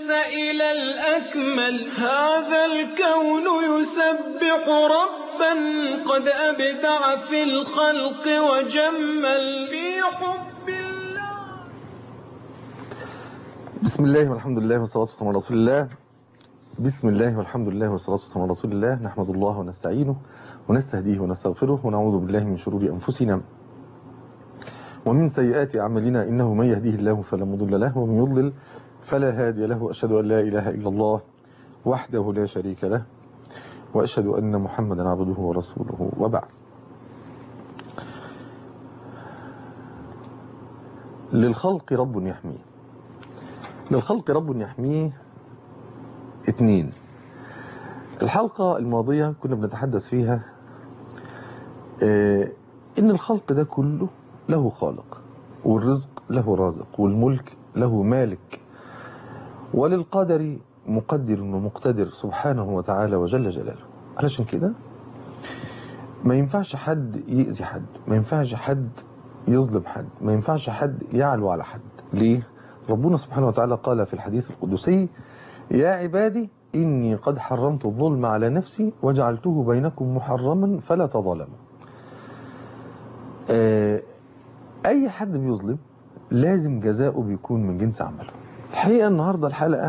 الناس إلى الأكمل هذا الكون يسبح ربا قد أبدع في الخلق وجمل في حب الله بسم الله والحمد لله والصلاة والسلام على رسول الله بسم الله والحمد لله والصلاة والسلام على رسول الله نحمد الله ونستعينه ونستهديه ونستغفره ونعوذ بالله من شرور أنفسنا ومن سيئات أعمالنا إنه من يهديه الله فلا مضل له ومن يضلل فلا هادي له أشهد أن لا إله إلا الله وحده لا شريك له وأشهد أن محمدا عبده ورسوله وبعد للخلق رب يحميه للخلق رب يحميه اتنين الحلقة الماضية كنا بنتحدث فيها اه ان الخلق ده كله له خالق والرزق له رازق والملك له مالك وللقدر مقدر ومقتدر سبحانه وتعالى وجل جلاله علشان كده ما ينفعش حد يأذي حد ما ينفعش حد يظلم حد ما ينفعش حد يعلو على حد ليه ربنا سبحانه وتعالى قال في الحديث القدسي يا عبادي إني قد حرمت الظلم على نفسي وجعلته بينكم محرما فلا تظلموا أي حد بيظلم لازم جزاؤه بيكون من جنس عمله الحقيقة النهاردة الحلقة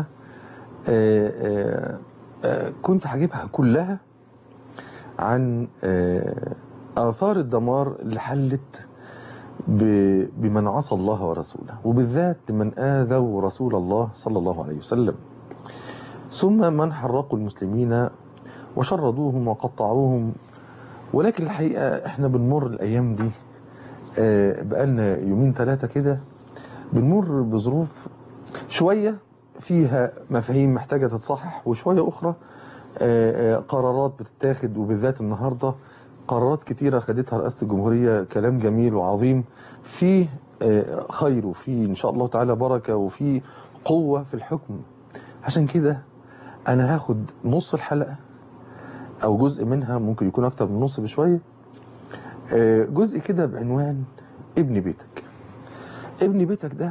كنت هجيبها كلها عن آثار الدمار اللي حلت بمن عصى الله ورسوله وبالذات من آذوا رسول الله صلى الله عليه وسلم ثم من حرقوا المسلمين وشردوهم وقطعوهم ولكن الحقيقة احنا بنمر الأيام دي بقالنا يومين ثلاثة كده بنمر بظروف شوية فيها مفاهيم محتاجة تتصحح وشوية أخرى قرارات بتتاخد وبالذات النهاردة قرارات كتيرة خدتها رئاسة الجمهورية كلام جميل وعظيم فيه خير وفيه إن شاء الله تعالى بركة وفيه قوة في الحكم عشان كده أنا هاخد نص الحلقة أو جزء منها ممكن يكون أكتر من نص بشوية جزء كده بعنوان ابن بيتك ابن بيتك ده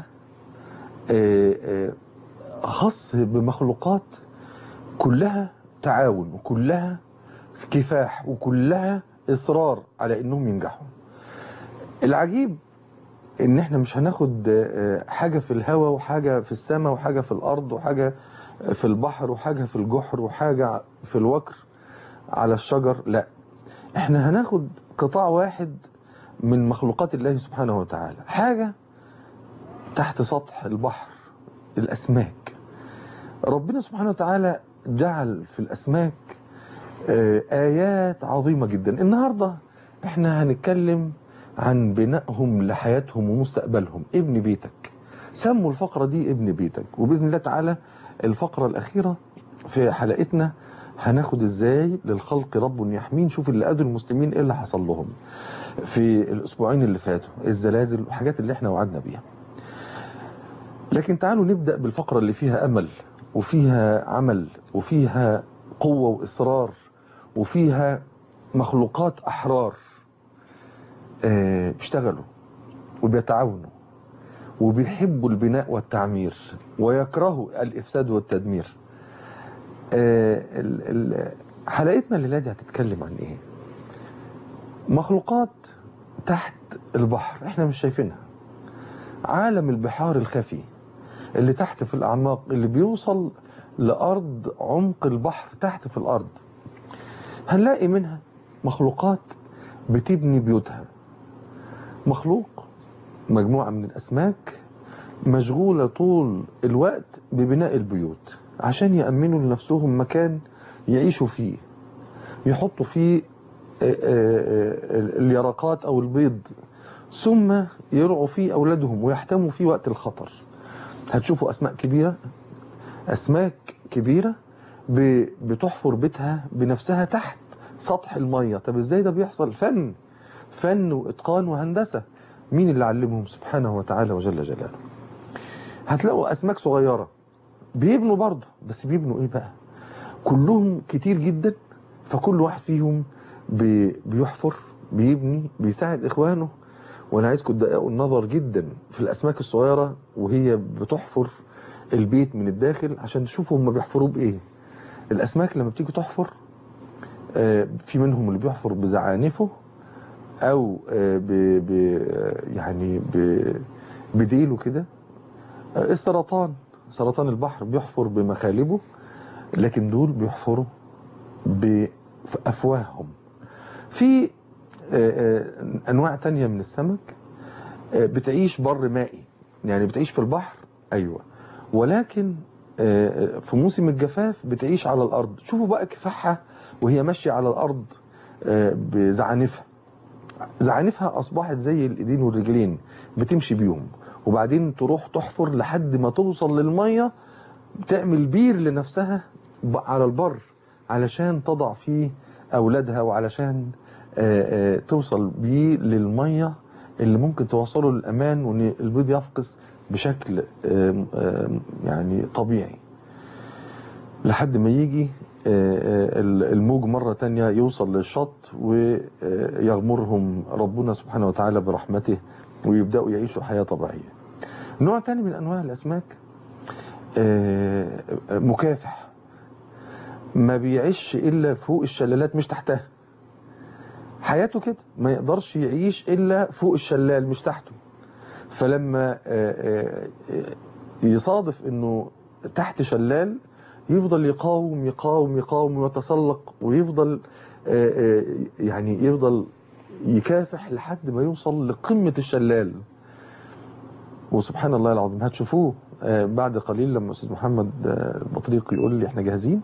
خاص بمخلوقات كلها تعاون وكلها كفاح وكلها إصرار على إنهم ينجحوا العجيب إن إحنا مش هناخد حاجة في الهواء وحاجة في السماء وحاجة في الأرض وحاجة في البحر وحاجة في الجحر وحاجة في الوكر على الشجر لا إحنا هناخد قطاع واحد من مخلوقات الله سبحانه وتعالى حاجة تحت سطح البحر الأسماك ربنا سبحانه وتعالى جعل في الأسماك آيات عظيمة جدا النهاردة احنا هنتكلم عن بنائهم لحياتهم ومستقبلهم ابن بيتك سموا الفقرة دي ابن بيتك وبإذن الله تعالى الفقرة الأخيرة في حلقتنا هناخد ازاي للخلق رب يحمين شوف اللي قادوا المسلمين ايه اللي حصل لهم في الاسبوعين اللي فاتوا الزلازل والحاجات اللي احنا وعدنا بيها لكن تعالوا نبدأ بالفقرة اللي فيها امل وفيها عمل وفيها قوة واصرار وفيها مخلوقات احرار بيشتغلوا وبيتعاونوا وبيحبوا البناء والتعمير ويكرهوا الافساد والتدمير حلقتنا الليلة دي هتتكلم عن ايه مخلوقات تحت البحر احنا مش شايفينها عالم البحار الخفي اللي تحت في الاعماق اللي بيوصل لارض عمق البحر تحت في الارض هنلاقي منها مخلوقات بتبني بيوتها مخلوق مجموعة من الاسماك مشغولة طول الوقت ببناء البيوت عشان يأمنوا لنفسهم مكان يعيشوا فيه يحطوا فيه اليرقات أو البيض ثم يرعوا فيه أولادهم ويحتموا فيه وقت الخطر هتشوفوا أسماء كبيرة أسماك كبيرة بتحفر بيتها بنفسها تحت سطح المية طب ازاي ده بيحصل فن فن وإتقان وهندسة مين اللي علمهم سبحانه وتعالى وجل جلاله هتلاقوا أسماك صغيرة بيبنوا برضه بس بيبنوا ايه بقى كلهم كتير جدا فكل واحد فيهم بي بيحفر بيبني بيساعد اخوانه وانا عايزكم تدققوا النظر جدا في الاسماك الصغيره وهي بتحفر البيت من الداخل عشان تشوفوا هم بيحفروا بايه الاسماك لما بتيجي تحفر آه، في منهم اللي بيحفر بزعانفه او آه، ب ب يعني ب بديله كده آه، السرطان سرطان البحر بيحفر بمخالبه لكن دول بيحفروا بافواههم في آه، آه، انواع تانية من السمك آه، بتعيش بر مائي يعني بتعيش في البحر ايوه ولكن آه، في موسم الجفاف بتعيش على الارض شوفوا بقى كفاحها وهي ماشيه على الارض آه، بزعانفها زعانفها اصبحت زي الايدين والرجلين بتمشي بيهم وبعدين تروح تحفر لحد ما توصل للميه تعمل بير لنفسها ب- على البر علشان تضع فيه اولادها وعلشان آه، آه، توصل بيه للميه اللي ممكن توصله للامان وان البيض يفقس بشكل آم، آم، يعني طبيعي لحد ما يجي آه، آه، الموج مرة تانية يوصل للشط ويغمرهم ربنا سبحانه وتعالى برحمته ويبدأوا يعيشوا حياة طبيعية نوع تاني من أنواع الأسماك آه، مكافح ما بيعيش إلا فوق الشلالات مش تحتها حياته كده ما يقدرش يعيش إلا فوق الشلال مش تحته فلما آه، آه، آه، يصادف انه تحت شلال يفضل يقاوم يقاوم يقاوم ويتسلق ويفضل آه، آه، يعني يفضل يكافح لحد ما يوصل لقمة الشلال وسبحان الله العظيم هتشوفوه آه، بعد قليل لما أستاذ محمد آه، البطريق يقول لي احنا جاهزين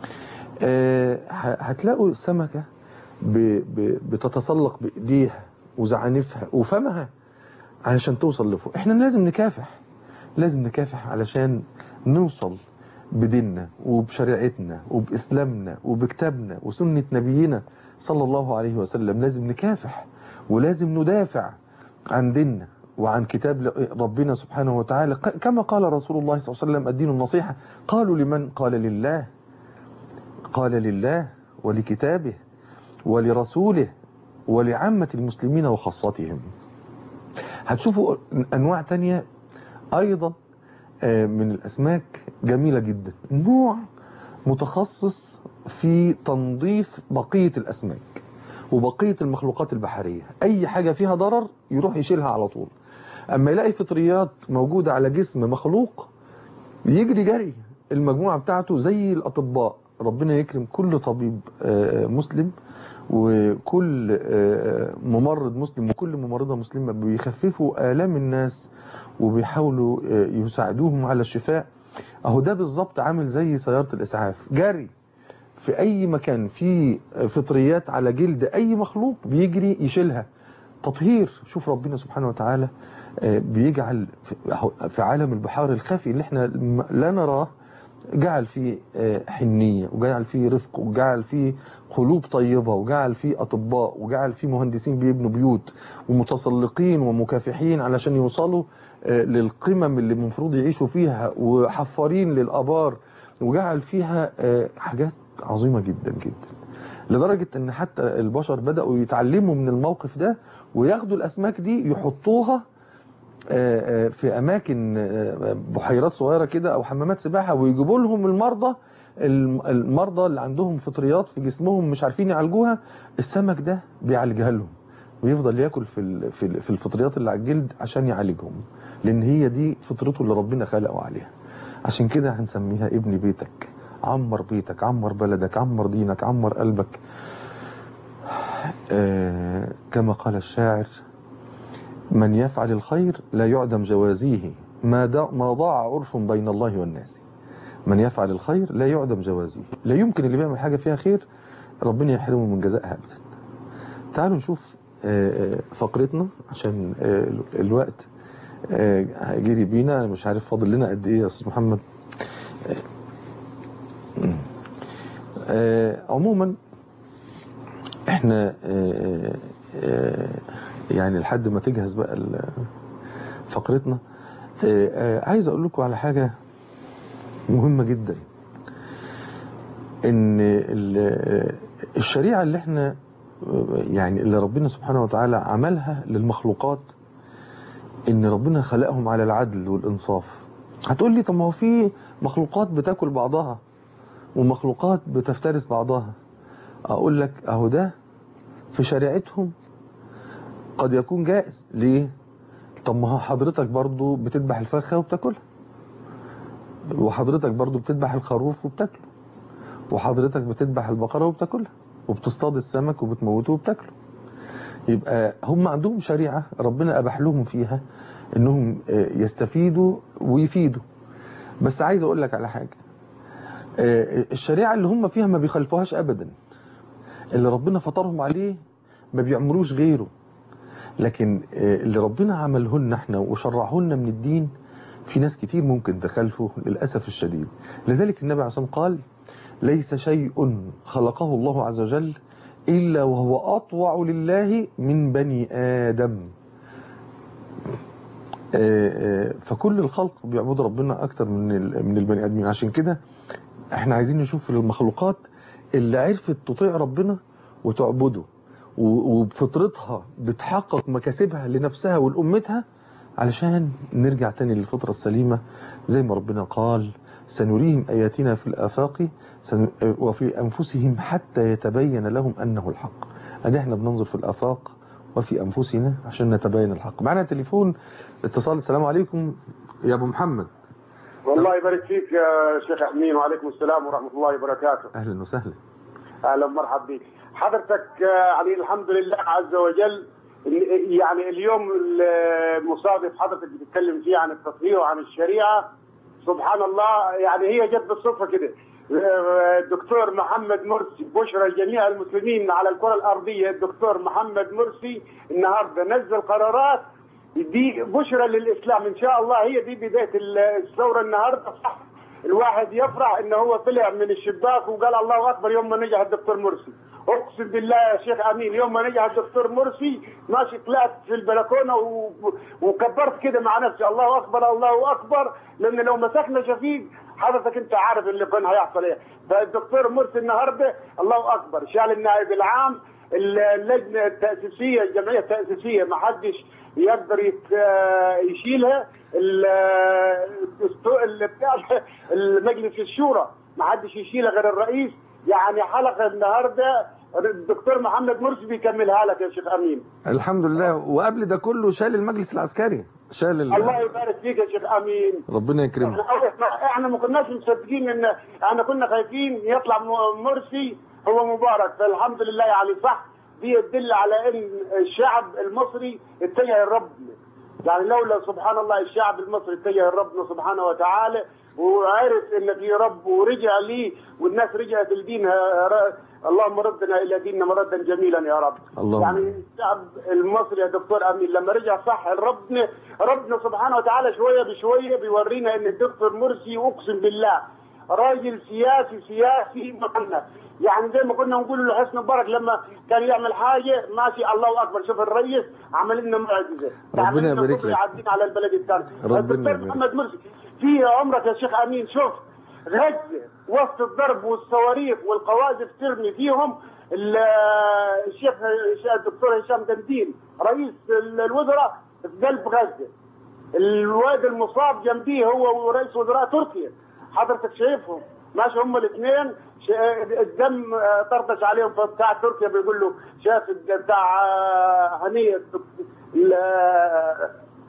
آه، ه- هتلاقوا السمكة ب- ب- بتتسلق بإيديها وزعانفها وفمها علشان توصل لفوق احنا لازم نكافح لازم نكافح علشان نوصل بديننا وبشريعتنا وبإسلامنا وبكتابنا وسنة نبينا صلى الله عليه وسلم لازم نكافح ولازم ندافع عن ديننا وعن كتاب ربنا سبحانه وتعالى ق- كما قال رسول الله صلى الله عليه وسلم الدين النصيحة قالوا لمن قال لله قال لله ولكتابه ولرسوله ولعامة المسلمين وخاصتهم هتشوفوا انواع تانية ايضا آه، من الاسماك جميلة جدا نوع متخصص في تنظيف بقية الاسماك وبقية المخلوقات البحرية اي حاجة فيها ضرر يروح يشيلها على طول اما يلاقي فطريات موجودة على جسم مخلوق يجري جري المجموعة بتاعته زي الاطباء ربنا يكرم كل طبيب آه، مسلم وكل آه، ممرض مسلم وكل ممرضة مسلمة بيخففوا آلام الناس وبيحاولوا آه، يساعدوهم على الشفاء اهو ده بالظبط عامل زي سيارة الإسعاف جري في أي مكان في فطريات على جلد أي مخلوق بيجري يشيلها تطهير شوف ربنا سبحانه وتعالى آه، بيجعل في- أهو في عالم البحار الخفي اللي احنا لا نراه جعل فيه آه، حنية وجعل فيه رفق وجعل فيه قلوب طيبة وجعل فيه أطباء وجعل فيه مهندسين بيبنوا بيوت ومتسلقين ومكافحين علشان يوصلوا آه، للقمم اللي المفروض يعيشوا فيها وحفارين للآبار وجعل فيها آه، حاجات عظيمة جدا جدا لدرجة ان حتى البشر بدأوا يتعلموا من الموقف ده وياخدوا الأسماك دي يحطوها آه، آه، في اماكن آه، بحيرات صغيره كده او حمامات سباحه ويجيبوا لهم المرضى الم- المرضى اللي عندهم فطريات في جسمهم مش عارفين يعالجوها السمك ده بيعالجها لهم ويفضل ياكل في ال- في ال- في الفطريات اللي على الجلد عشان يعالجهم لان هي دي فطرته اللي ربنا خلقه عليها عشان كده هنسميها ابن بيتك عمر بيتك عمر بلدك عمر دينك عمر قلبك آه كما قال الشاعر من يفعل الخير لا يعدم جوازيه ما دا- ما ضاع عرف بين الله والناس من يفعل الخير لا يعدم جوازيه لا يمكن اللي بيعمل حاجة فيها خير ربنا يحرمه من جزائها أبدا تعالوا نشوف آه، آه، فقرتنا عشان آه، ال- الوقت آه، هيجري بينا أنا مش عارف فاضل لنا قد ايه يا استاذ محمد آه، آه، عموما احنا آه، آه، يعني لحد ما تجهز بقى ال- فقرتنا آه، آه، عايز اقول لكم على حاجة مهمة جدا ان ال- الشريعة اللي احنا يعني اللي ربنا سبحانه وتعالى عملها للمخلوقات ان ربنا خلقهم على العدل والانصاف هتقول لي طب ما هو في مخلوقات بتاكل بعضها ومخلوقات بتفترس بعضها اقول لك اهو ده في شريعتهم قد يكون جائز ليه طب ما هو حضرتك برضو بتذبح الفرخه وبتاكلها وحضرتك برضو بتذبح الخروف وبتاكله وحضرتك بتذبح البقره وبتاكلها وبتصطاد السمك وبتموته وبتاكله يبقى هم عندهم شريعه ربنا اباح لهم فيها انهم آه، يستفيدوا ويفيدوا بس عايز اقول لك على حاجه آه، الشريعه اللي هم فيها ما بيخالفوهاش ابدا اللي ربنا فطرهم عليه ما بيعملوش غيره لكن آه، اللي ربنا عملهن احنا وشرعهن من الدين في ناس كتير ممكن تخالفه للأسف الشديد لذلك النبي عليه الصلاة والسلام قال ليس شيء خلقه الله عز وجل إلا وهو أطوع لله من بني آدم آه، آه، فكل الخلق بيعبدوا ربنا أكتر من ال- من البني آدمين عشان كده احنا عايزين نشوف المخلوقات اللي عرفت تطيع ربنا وتعبده و- وبفطرتها بتحقق مكاسبها لنفسها ولأمتها علشان نرجع تاني للفطرة السليمة زي ما ربنا قال سنريهم آياتنا في الآفاق سن- وفي أنفسهم حتى يتبين لهم أنه الحق أدي احنا بننظر في الآفاق وفي أنفسنا عشان نتبين الحق معنا تليفون اتصال السلام عليكم يا أبو محمد والله يبارك فيك يا شيخ امين وعليكم السلام ورحمه الله وبركاته أهلا وسهلا اهلا ومرحبا بك حضرتك آه، يعني الحمد لله عز وجل ال- يعني اليوم المصادف حضرتك بتتكلم فيه عن التطهير وعن الشريعه سبحان الله يعني هي جت بالصدفه كده آه، الدكتور محمد مرسي بشرى جميع المسلمين على الكره الارضيه الدكتور محمد مرسي النهارده نزل قرارات دي بشرى للاسلام ان شاء الله هي دي بدايه الثوره النهارده صح الواحد يفرح ان هو طلع من الشباك وقال الله اكبر يوم ما نجح الدكتور مرسي اقسم بالله يا شيخ امين يوم ما نجح الدكتور مرسي ماشي طلعت في البلكونه و... وكبرت كده مع نفسي الله اكبر الله اكبر لان لو مسكنا شفيق حضرتك انت عارف اللي كان هيحصل ايه فالدكتور مرسي النهارده الله اكبر شال النائب العام اللجنه التاسيسيه الجمعيه التاسيسيه ما حدش يقدر يت- يشيلها ال- الدستور اللي بتاع المجلس الشورى ما حدش يشيلها غير الرئيس يعني حلقه النهارده الدكتور محمد مرسي بيكملها لك يا شيخ امين الحمد لله وقبل ده كله شال المجلس العسكري شال ال... الله يبارك فيك يا شيخ امين ربنا يكرمه احنا احنا ما كناش مصدقين ان احنا كنا خايفين يطلع م- مرسي هو مبارك فالحمد لله يعني صح دي يدل على ان الشعب المصري اتجه لربنا يعني لولا سبحان الله الشعب المصري اتجه لربنا سبحانه وتعالى وعرف ان في رب ورجع ليه والناس رجعت لدينها ر- اللهم ردنا الى ديننا مردا جميلا يا رب اللهم. يعني الشعب المصري يا دكتور امين لما رجع صح ربنا ربنا سبحانه وتعالى شويه بشويه بيورينا ان الدكتور مرسي اقسم بالله راجل سياسي سياسي مقنع يعني زي ما كنا نقول لحسن مبارك لما كان يعمل حاجه ماشي الله اكبر شوف الرئيس عمل لنا معجزه ربنا عمل لنا يبارك كفر لك. يعدينا على البلد الثاني ربنا الدكتور يبارك. محمد مرسي في عمرك يا شيخ امين شوف غزه وسط الضرب والصواريخ والقواذف ترمي فيهم ال- الشيخ الدكتور هشام دندين رئيس الوزراء في قلب غزه الواد المصاب جنبيه هو ورئيس وزراء تركيا حضرتك شايفهم ماشي هم الاثنين شا- الدم آه، طرطش عليهم فبتاع تركيا بيقول له شاف الد- بتاع آه، هنيه ال- آه،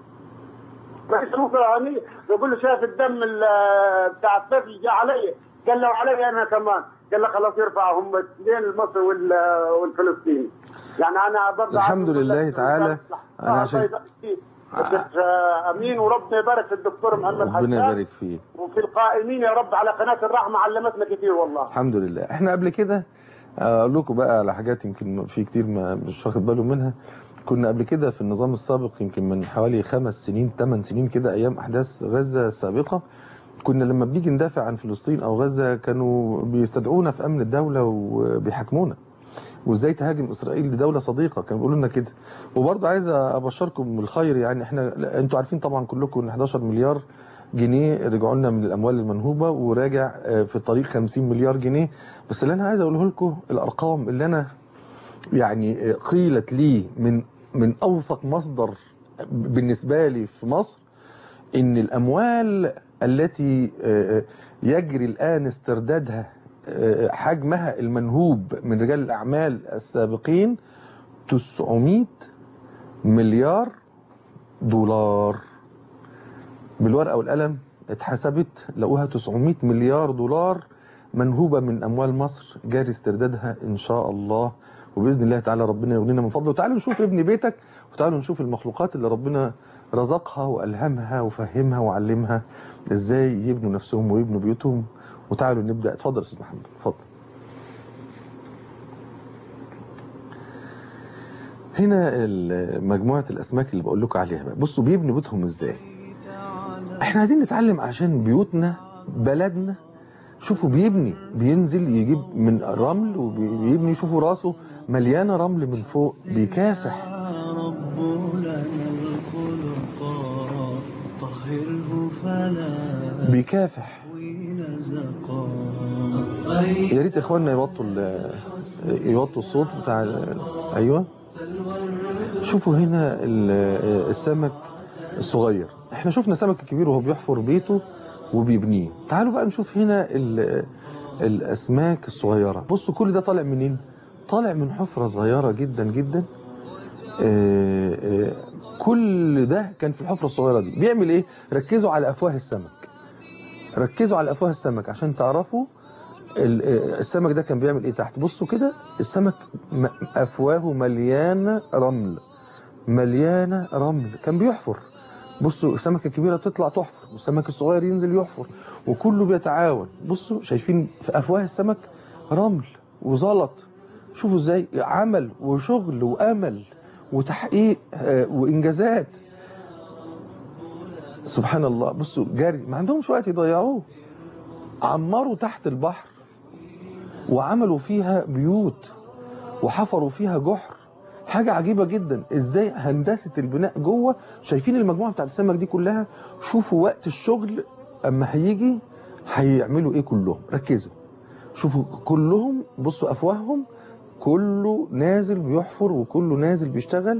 رئيس الوزراء هنيه بيقول له شاف الدم ال- بتاع الطفل جاء علي قال له علي انا كمان قال له خلاص يرفع هم الاثنين المصري وال- والفلسطيني يعني انا برضه الحمد عايز أقول لله لك- تعالى. أنا آه، عشان- الله يبارك فيك. الدكتور امين وربنا يبارك في الدكتور محمد ربنا حسان يبارك فيه وفي القائمين يا رب على قناه الرحمه علمتنا كثير والله الحمد لله احنا قبل كده اقول لكم بقى على حاجات يمكن في كتير ما مش واخد باله منها كنا قبل كده في النظام السابق يمكن من حوالي خمس سنين ثمان سنين كده ايام احداث غزه السابقه كنا لما بنيجي ندافع عن فلسطين او غزه كانوا بيستدعونا في امن الدوله وبيحاكمونا وازاي تهاجم اسرائيل دي دوله صديقه كانوا بيقولوا لنا كده وبرضه عايز ابشركم بالخير يعني احنا لا، انتوا عارفين طبعا كلكم ان 11 مليار جنيه رجعوا لنا من الاموال المنهوبه وراجع آه، في الطريق 50 مليار جنيه بس اللي انا عايز اقوله لكم الارقام اللي انا يعني آه، قيلت لي من من اوثق مصدر بالنسبه لي في مصر ان الاموال التي آه، آه، يجري الآن استردادها آه، حجمها المنهوب من رجال الأعمال السابقين 900 مليار دولار بالورقة والقلم اتحسبت لقوها 900 مليار دولار منهوبة من أموال مصر جاري استردادها إن شاء الله وبإذن الله تعالى ربنا يغنينا من فضله تعالوا نشوف ابن بيتك وتعالوا نشوف المخلوقات اللي ربنا رزقها وألهمها وفهمها وعلمها إزاي يبنوا نفسهم ويبنوا بيوتهم وتعالوا نبدأ اتفضل يا أستاذ محمد اتفضل هنا ال- مجموعة الأسماك اللي بقول لكم عليها بقى بصوا بيبنوا بيوتهم إزاي احنا عايزين نتعلم عشان بيوتنا بلدنا شوفوا بيبني بينزل يجيب من رمل وبيبني شوفوا راسه مليانة رمل من فوق بيكافح رب لنا الخلق طهره فلا بيكافح نزقا يا ريت اخواننا يوطوا ال- يوطوا الصوت بتاع ال- ايوه شوفوا هنا ال- السمك الصغير احنا شفنا سمك الكبير وهو بيحفر بيته وبيبنيه تعالوا بقى نشوف هنا ال- الاسماك الصغيره بصوا كل ده طالع منين طالع من حفره صغيره جدا جدا آه، آه، كل ده كان في الحفره الصغيره دي بيعمل ايه ركزوا على افواه السمك ركزوا على افواه السمك عشان تعرفوا ال- آه، السمك ده كان بيعمل ايه تحت بصوا كده السمك م- افواه مليانه رمل مليانه رمل كان بيحفر بصوا السمكه الكبيره تطلع تحفر والسمك الصغير ينزل يحفر وكله بيتعاون بصوا شايفين في افواه السمك رمل وزلط شوفوا ازاي عمل وشغل وامل وتحقيق آه، وانجازات سبحان الله بصوا جري ما عندهمش وقت يضيعوه عمروا تحت البحر وعملوا فيها بيوت وحفروا فيها جحر حاجة عجيبة جدا ازاي هندسة البناء جوه شايفين المجموعة بتاعت السمك دي كلها شوفوا وقت الشغل اما هيجي هيعملوا ايه كلهم ركزوا شوفوا كلهم بصوا افواههم كله نازل بيحفر وكله نازل بيشتغل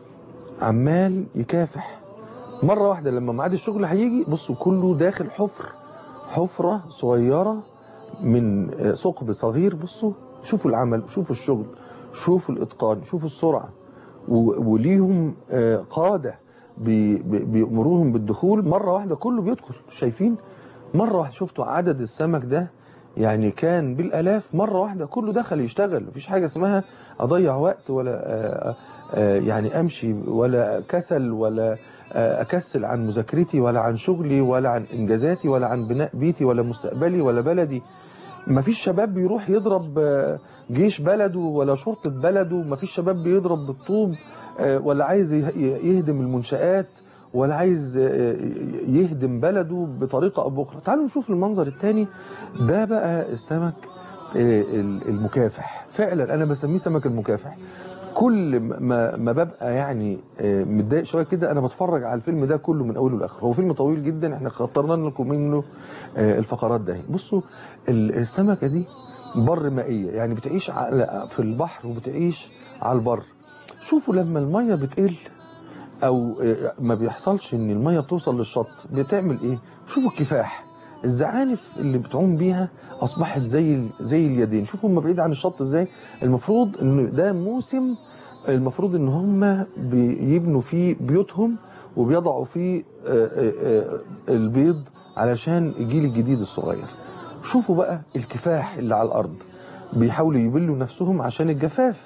عمال يكافح مرة واحدة لما ميعاد الشغل هيجي بصوا كله داخل حفر حفرة صغيرة من آه، ثقب صغير بصوا شوفوا العمل شوفوا الشغل شوفوا الإتقان شوفوا السرعة و- وليهم آه، قادة بي- بي- بيأمروهم بالدخول مرة واحدة كله بيدخل شايفين مرة واحدة شفتوا عدد السمك ده يعني كان بالآلاف مرة واحدة كله دخل يشتغل مفيش حاجة اسمها أضيع وقت ولا آه، آه، يعني أمشي ولا كسل ولا آه، أكسل عن مذاكرتي ولا عن شغلي ولا عن إنجازاتي ولا عن بناء بيتي ولا مستقبلي ولا بلدي مفيش شباب بيروح يضرب آه، جيش بلده ولا شرطة بلده مفيش شباب بيضرب بالطوب آه، ولا عايز يه- يهدم المنشآت ولا عايز آه، يهدم بلده بطريقة أو بأخرى تعالوا نشوف المنظر الثاني ده بقى السمك آه، المكافح فعلا أنا بسميه سمك المكافح كل ما ما ببقى يعني آه، متضايق شويه كده انا بتفرج على الفيلم ده كله من اوله لاخره هو فيلم طويل جدا احنا خطرنا لكم منه آه، الفقرات ده بصوا ال- السمكه دي بر مائيه يعني بتعيش على في البحر وبتعيش على البر شوفوا لما الميه بتقل او آه، ما بيحصلش ان الميه بتوصل للشط بتعمل ايه شوفوا الكفاح الزعانف اللي بتعوم بيها اصبحت زي ال- زي اليدين شوفوا هم بعيد عن الشط ازاي المفروض ان ده موسم المفروض ان هم بيبنوا فيه بيوتهم وبيضعوا فيه آه، آه، آه، البيض علشان الجيل الجديد الصغير شوفوا بقى الكفاح اللي على الارض بيحاولوا يبلوا نفسهم عشان الجفاف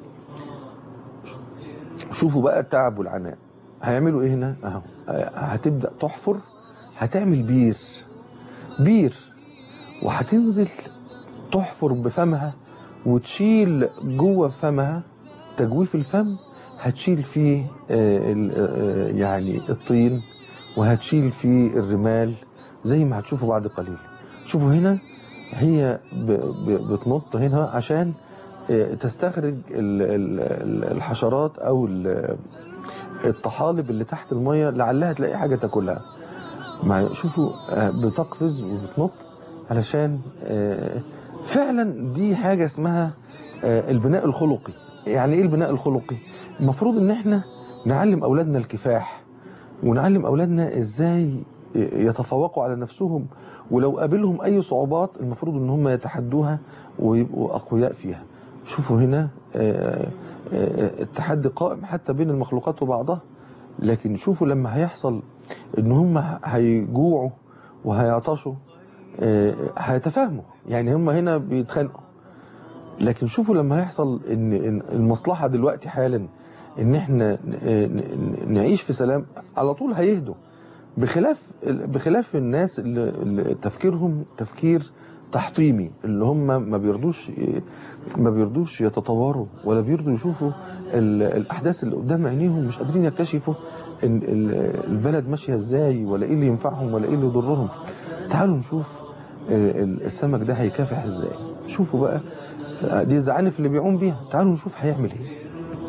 شوفوا بقى التعب والعناء هيعملوا ايه هنا اهو آه، هتبدا تحفر هتعمل بير بير وهتنزل تحفر بفمها وتشيل جوه فمها تجويف الفم هتشيل فيه آه، ال- آه، يعني الطين وهتشيل فيه الرمال زي ما هتشوفوا بعد قليل شوفوا هنا هي ب- ب- بتنط هنا عشان آه، تستخرج ال- ال- ال- الحشرات او ال- الطحالب اللي تحت المية لعلها تلاقي حاجة تاكلها مع شوفوا آه، بتقفز وبتنط علشان آه، فعلا دي حاجة اسمها آه، البناء الخلقي يعني ايه البناء الخلقي المفروض ان احنا نعلم اولادنا الكفاح ونعلم اولادنا ازاي يتفوقوا على نفسهم ولو قابلهم أي صعوبات المفروض ان هم يتحدوها ويبقوا أقوياء فيها شوفوا هنا آه، آه، التحدي قائم حتى بين المخلوقات وبعضها لكن شوفوا لما هيحصل ان هم هيجوعوا وهيعطشوا آه، هيتفاهموا يعني هم هنا بيتخانقوا لكن شوفوا لما هيحصل ان إن المصلحة دلوقتي حالا ان احنا ن- ن- نعيش في سلام على طول هيهدوا بخلاف بخلاف الناس اللي اللي تفكيرهم تفكير تحطيمي اللي هم ما بيرضوش ما بيرضوش يتطوروا ولا بيرضوا يشوفوا ال- الاحداث اللي قدام عينيهم مش قادرين يكتشفوا ان ال- البلد ماشيه ازاي ولا ايه اللي ينفعهم ولا ايه اللي يضرهم تعالوا نشوف ال- ال- السمك ده هيكافح ازاي شوفوا بقى دي الزعانف اللي بيعوم بيها تعالوا نشوف هيعمل ايه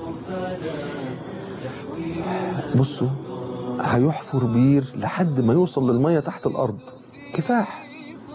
بصوا هيحفر بير لحد ما يوصل للمية تحت الأرض كفاح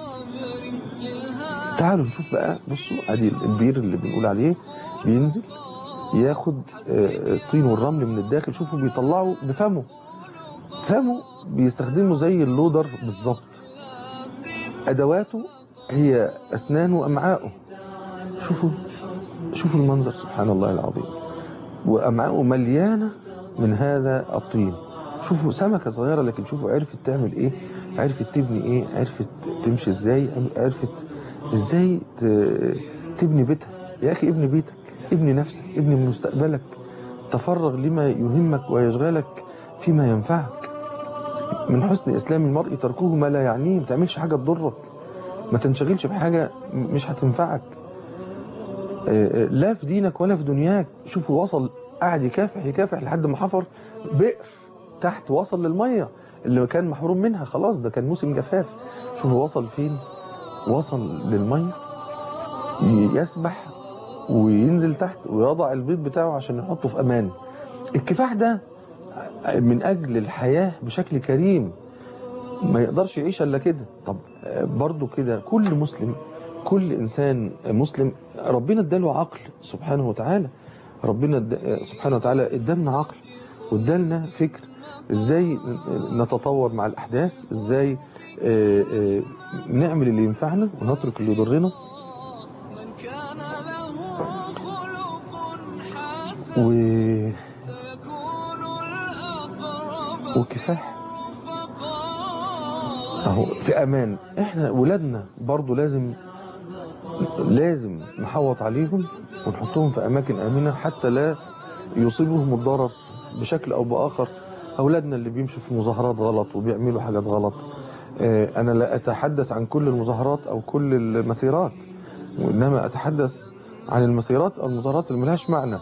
تعالوا نشوف بقى بصوا ادي البير اللي بنقول عليه بينزل ياخد آه، الطين والرمل من الداخل شوفوا بيطلعوا بفمه فمه بيستخدمه زي اللودر بالظبط ادواته هي اسنانه وامعائه شوفوا شوفوا المنظر سبحان الله العظيم وامعائه مليانه من هذا الطين شوفوا سمكه صغيره لكن شوفوا عرفت تعمل ايه عرفت تبني ايه عرفت تمشي ازاي عرفت ازاي ت- تبني بيتها يا اخي ابني بيتك ابني نفسك ابني مستقبلك تفرغ لما يهمك ويشغلك فيما ينفعك من حسن اسلام المرء تركه ما لا يعنيه ما تعملش حاجه تضرك ما تنشغلش بحاجه مش هتنفعك آه، آه، لا في دينك ولا في دنياك شوفوا وصل قعد يكافح يكافح لحد ما حفر بئر تحت وصل للميه اللي كان محروم منها خلاص ده كان موسم جفاف شوفوا وصل فين وصل للميه ي- يسبح وينزل تحت ويضع البيض بتاعه عشان يحطه في امان الكفاح ده من اجل الحياه بشكل كريم ما يقدرش يعيش الا كده طب آه، برضو كده كل مسلم كل انسان مسلم ربنا اداله عقل سبحانه وتعالى ربنا اد- سبحانه وتعالى ادالنا عقل وادالنا فكر ازاي نتطور مع الاحداث ازاي آه، آه، نعمل اللي ينفعنا ونترك اللي يضرنا من كان له خلق حسن و... سيكون الأقرب وكفاح فقال اهو في امان احنا ولادنا برضو لازم لازم نحوط عليهم ونحطهم في اماكن امنه حتى لا يصيبهم الضرر بشكل او باخر اولادنا اللي بيمشوا في مظاهرات غلط وبيعملوا حاجات غلط آه، انا لا اتحدث عن كل المظاهرات او كل المسيرات وانما اتحدث عن المسيرات او المظاهرات اللي ملهاش معنى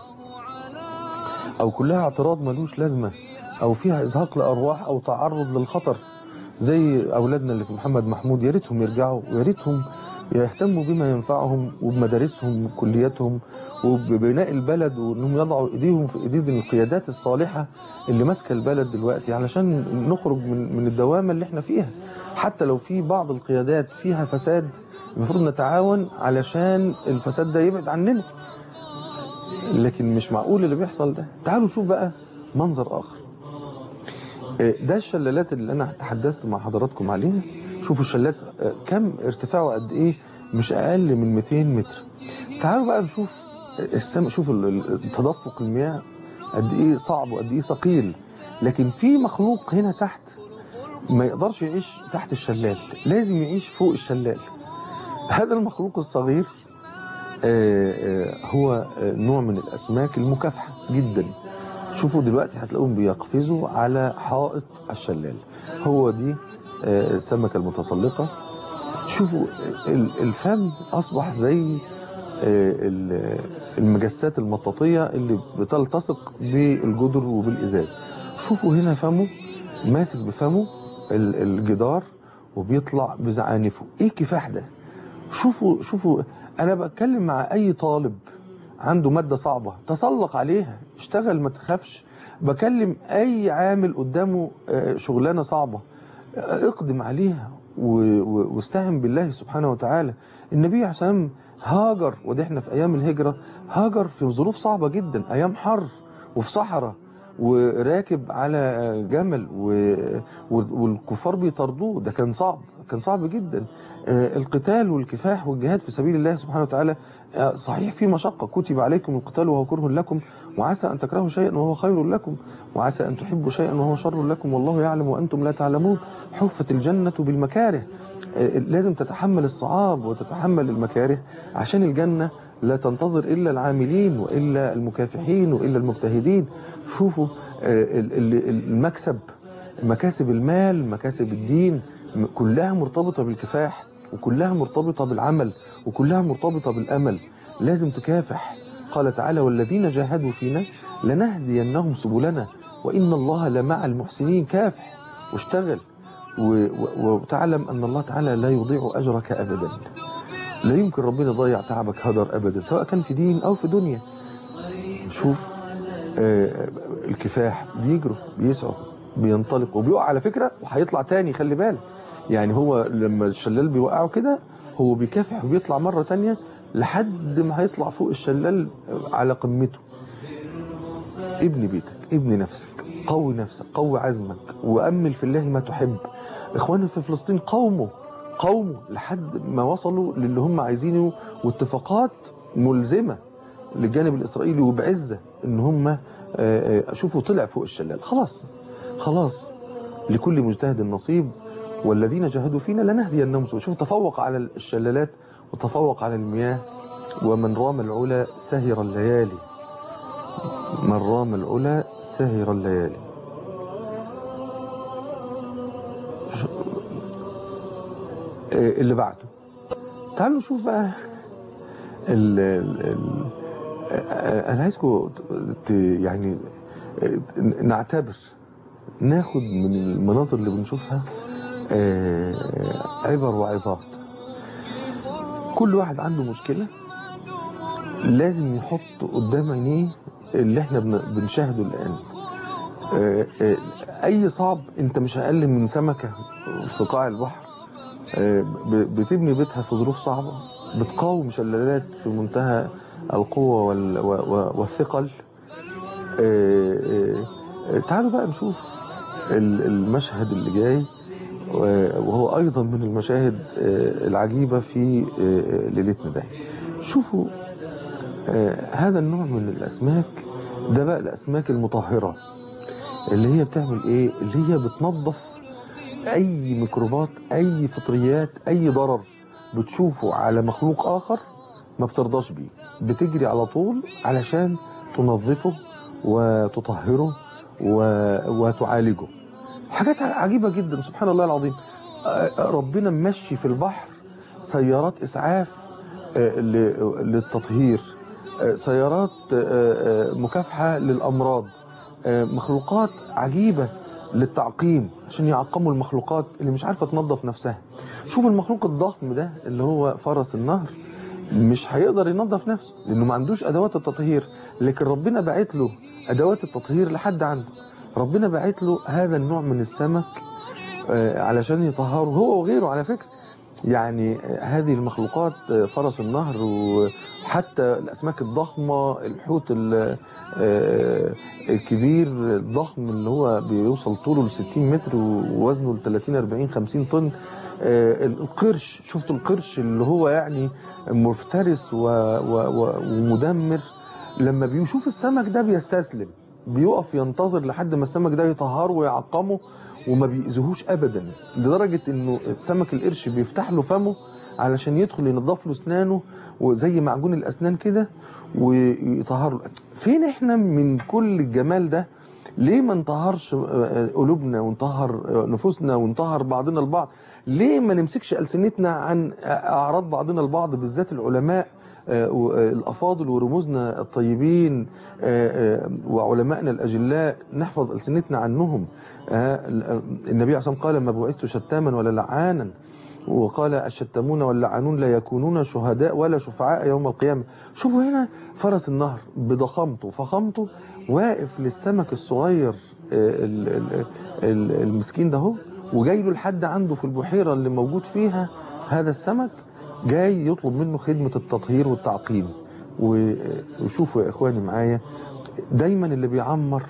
او كلها اعتراض ملوش لازمه او فيها ازهاق لارواح او تعرض للخطر زي اولادنا اللي في محمد محمود يا ريتهم يرجعوا ويا ريتهم يهتموا بما ينفعهم وبمدارسهم وكلياتهم وببناء البلد وانهم يضعوا ايديهم في ايدين القيادات الصالحه اللي ماسكه البلد دلوقتي علشان نخرج من من الدوامه اللي احنا فيها حتى لو في بعض القيادات فيها فساد المفروض نتعاون علشان الفساد ده يبعد عننا لكن مش معقول اللي بيحصل ده تعالوا شوف بقى منظر اخر آه، ده الشلالات اللي انا تحدثت مع حضراتكم عليها شوفوا الشلات آه، كم ارتفاعه قد ايه مش اقل من 200 متر تعالوا بقى نشوف السماء شوفوا ال- ال- تدفق المياه قد ايه صعب وقد ايه ثقيل لكن في مخلوق هنا تحت ما يقدرش يعيش تحت الشلال لازم يعيش فوق الشلال هذا المخلوق الصغير آه، آه، هو آه، نوع من الاسماك المكافحه جدا شوفوا دلوقتي هتلاقوهم بيقفزوا على حائط الشلال هو دي آه، السمكه المتسلقه شوفوا ال- الفم اصبح زي آه، ال- المجسات المطاطيه اللي بتلتصق بالجدر وبالازاز شوفوا هنا فمه ماسك بفمه ال- الجدار وبيطلع بزعانفه ايه الكفاح ده شوفوا شوفوا انا بتكلم مع اي طالب عنده مادة صعبة تسلق عليها اشتغل ما تخافش بكلم اي عامل قدامه آه، شغلانة صعبة آه، اقدم عليها و- و- واستعن بالله سبحانه وتعالى النبي عليه الصلاة والسلام هاجر وده احنا في ايام الهجرة هاجر في ظروف صعبة جدا ايام حر وفي صحراء وراكب على جمل و- والكفار بيطاردوه ده كان صعب كان صعب جدا آه، القتال والكفاح والجهاد في سبيل الله سبحانه وتعالى آه، صحيح في مشقة كتب عليكم القتال وهو كره لكم وعسى أن تكرهوا شيئا وهو خير لكم وعسى أن تحبوا شيئا وهو شر لكم والله يعلم وأنتم لا تعلمون حفت الجنة بالمكاره آه، لازم تتحمل الصعاب وتتحمل المكاره عشان الجنة لا تنتظر إلا العاملين وإلا المكافحين وإلا المجتهدين شوفوا آه، ال- ال- المكسب مكاسب المال مكاسب الدين م- كلها مرتبطة بالكفاح وكلها مرتبطة بالعمل وكلها مرتبطة بالأمل لازم تكافح قال تعالى والذين جاهدوا فينا لنهدينهم سبلنا وإن الله لمع المحسنين كافح واشتغل و- و- وتعلم أن الله تعالى لا يضيع أجرك أبدا لا يمكن ربنا يضيع تعبك هدر أبدا سواء كان في دين أو في دنيا شوف آه، الكفاح بيجروا بيسعوا بينطلق وبيقع على فكرة وهيطلع تاني خلي بالك يعني هو لما الشلال بيوقعه كده هو بيكافح وبيطلع مرة تانية لحد ما هيطلع فوق الشلال على قمته ابني بيتك ابني نفسك قوي نفسك قوي عزمك وأمل في الله ما تحب إخواننا في فلسطين قوموا قوموا لحد ما وصلوا للي هم عايزينه واتفاقات ملزمة للجانب الإسرائيلي وبعزة إن هم آه، آه، شوفوا طلع فوق الشلال خلاص خلاص لكل مجتهد نصيب والذين جاهدوا فينا لنهدينهم سبل شوف تفوق على الشلالات وتفوق على المياه ومن رام العلا سهر الليالي من رام العلا سهر الليالي ش- آه، اللي بعده تعالوا نشوف بقى ال ال ال آه، انا عايزكم ت- يعني آه، نعتبر ناخد من المناظر اللي بنشوفها آه، عبر وعظات كل واحد عنده مشكلة لازم يحط قدام عينيه اللي احنا بن- بنشاهده الآن آه، آه، أي صعب أنت مش أقل من سمكة في قاع البحر آه، ب- بتبني بيتها في ظروف صعبة بتقاوم شلالات في منتهى القوة وال- و- و- والثقل آه، آه، آه، تعالوا بقى نشوف ال- المشهد اللي جاي وهو أيضا من المشاهد آه، العجيبة في آه، ليلتنا ده شوفوا آه، هذا النوع من الأسماك ده بقى الأسماك المطهرة اللي هي بتعمل إيه اللي هي بتنظف أي ميكروبات أي فطريات أي ضرر بتشوفه على مخلوق آخر ما بترضاش بيه بتجري على طول علشان تنظفه وتطهره و- وتعالجه حاجات عجيبة جدا سبحان الله العظيم آه، ربنا ممشي في البحر سيارات إسعاف آه، ل- للتطهير آه، سيارات آه، آه، مكافحة للأمراض آه، مخلوقات عجيبة للتعقيم عشان يعقموا المخلوقات اللي مش عارفة تنظف نفسها شوف المخلوق الضخم ده اللي هو فرس النهر مش هيقدر ينظف نفسه لانه ما عندوش ادوات التطهير لكن ربنا باعت له ادوات التطهير لحد عنده ربنا باعت له هذا النوع من السمك آه، علشان يطهره هو وغيره على فكرة يعني آه، هذه المخلوقات آه، فرس النهر وحتى الأسماك الضخمة الحوت ال- آه، الكبير الضخم اللي هو بيوصل طوله ل 60 متر ووزنه ل 30 40 50 طن آه، القرش شفتوا القرش اللي هو يعني مفترس و- و- و- ومدمر لما بيشوف السمك ده بيستسلم بيقف ينتظر لحد ما السمك ده يطهره ويعقمه وما بيأذيهوش ابدا لدرجه انه سمك القرش بيفتح له فمه علشان يدخل ينظف له اسنانه وزي معجون الاسنان كده ويطهر له فين احنا من كل الجمال ده ليه ما نطهرش آه، قلوبنا ونطهر آه، نفوسنا ونطهر بعضنا البعض ليه ما نمسكش ألسنتنا عن أعراض بعضنا البعض بالذات العلماء آه، و- آه، الأفاضل ورموزنا الطيبين آه، آه، وعلمائنا الأجلاء نحفظ ألسنتنا عنهم آه، النبي عليه الصلاة والسلام قال ما بعثت شتاما ولا لعانا وقال الشتامون واللعانون لا يكونون شهداء ولا شفعاء يوم القيامة شوفوا هنا فرس النهر بضخامته فخامته واقف للسمك الصغير آه، ال- ال- ال- المسكين ده هو وجاي له لحد عنده في البحيرة اللي موجود فيها هذا السمك جاي يطلب منه خدمة التطهير والتعقيم و- وشوفوا يا إخواني معايا دايما اللي بيعمر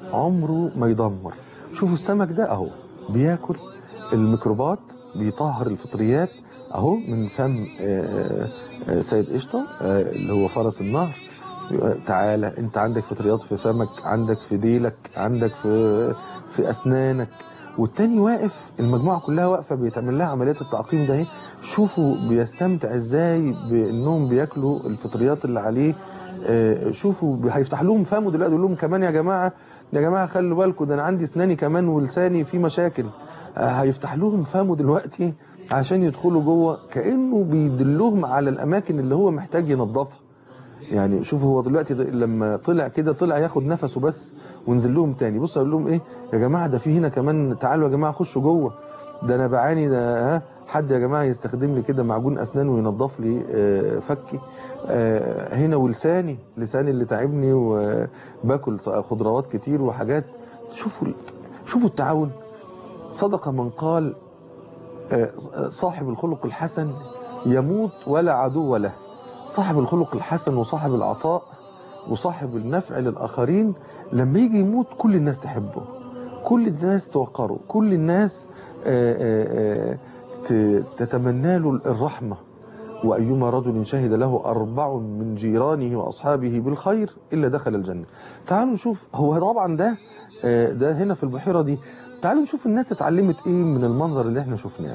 عمره ما يدمر شوفوا السمك ده اهو بياكل الميكروبات بيطهر الفطريات اهو من فم آه، آه، سيد قشطه آه، اللي هو فرس النهر آه، تعالى انت عندك فطريات في فمك عندك في ديلك عندك في في اسنانك والتاني واقف المجموعه كلها واقفه بيتعمل لها عمليات التعقيم ده اهي شوفوا بيستمتع ازاي بانهم بياكلوا الفطريات اللي عليه آه، شوفوا هيفتح لهم فمه دلوقتي يقول لهم كمان يا جماعه يا جماعه خلوا بالكم ده انا عندي اسناني كمان ولساني فيه مشاكل آه، هيفتح لهم فمه دلوقتي عشان يدخلوا جوه كانه بيدلهم على الاماكن اللي هو محتاج ينظفها يعني شوف هو دلوقتي ده لما طلع كده طلع ياخد نفسه بس ونزل لهم تاني بص اقول لهم ايه يا جماعه ده في هنا كمان تعالوا يا جماعه خشوا جوه ده انا بعاني ده ها حد يا جماعه يستخدم لي كده معجون اسنان وينظف لي آه، فكي آه، هنا ولساني لساني اللي تعبني وباكل خضروات كتير وحاجات شوفوا شوفوا التعاون صدق من قال آه، صاحب الخلق الحسن يموت ولا عدو له صاحب الخلق الحسن وصاحب العطاء وصاحب النفع للآخرين لما يجي يموت كل الناس تحبه كل الناس توقره كل الناس آه، آه، آه، ت- تتمنى له الرحمة وأيما رجل شهد له أربع من جيرانه وأصحابه بالخير إلا دخل الجنة تعالوا نشوف هو طبعا ده آه، ده هنا في البحيرة دي تعالوا نشوف الناس اتعلمت ايه من المنظر اللي احنا شفناه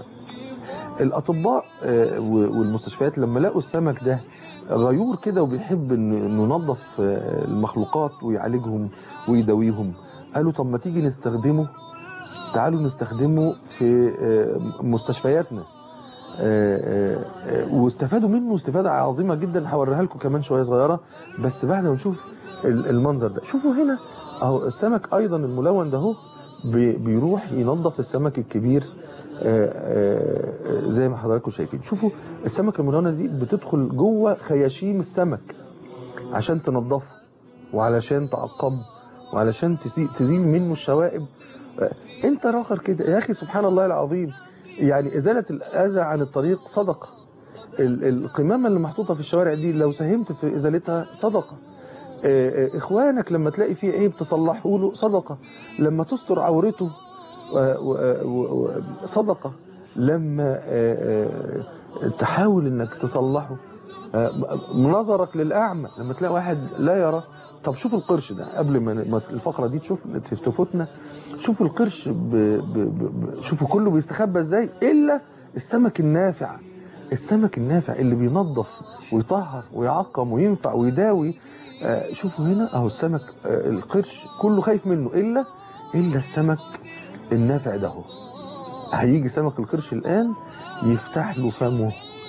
الاطباء آه، و- والمستشفيات لما لقوا السمك ده غيور كده وبيحب إن- انه ينظف آه، المخلوقات ويعالجهم ويداويهم قالوا طب ما تيجي نستخدمه تعالوا نستخدمه في آه، مستشفياتنا آه، آه، آه، واستفادوا منه استفادة عظيمة جدا هوريها لكم كمان شوية صغيرة بس بعد ما نشوف ال- المنظر ده شوفوا هنا اهو السمك ايضا الملون ده اهو بي- بيروح ينظف السمك الكبير آه، آه، آه، زي ما حضراتكم شايفين شوفوا السمك الملونة دي بتدخل جوه خياشيم السمك عشان تنظفه وعلشان تعقمه وعلشان تزي- تزيل منه الشوائب آه، انت راخر كده يا اخي سبحان الله العظيم يعني ازالة الاذى عن الطريق صدقة ال- القمامة اللي محطوطة في الشوارع دي لو ساهمت في ازالتها صدقة آه، آه، اخوانك لما تلاقي فيه عيب تصلحه له صدقة لما تستر عورته و- و- و- و- صدقة لما آه، آه، تحاول انك تصلحه آه، نظرك للأعمى لما تلاقي واحد لا يرى طب شوف القرش ده قبل ما ما الفقرة دي تشوف تفوتنا شوف القرش ب... ب... ب... ب- شوفوا كله بيستخبى ازاي الا السمك النافع السمك النافع اللي بينظف ويطهر ويعقم وينفع ويداوي آه، شوفوا هنا اهو السمك آه، القرش كله خايف منه الا الا السمك النافع ده هو هيجي سمك القرش الان يفتح له فمه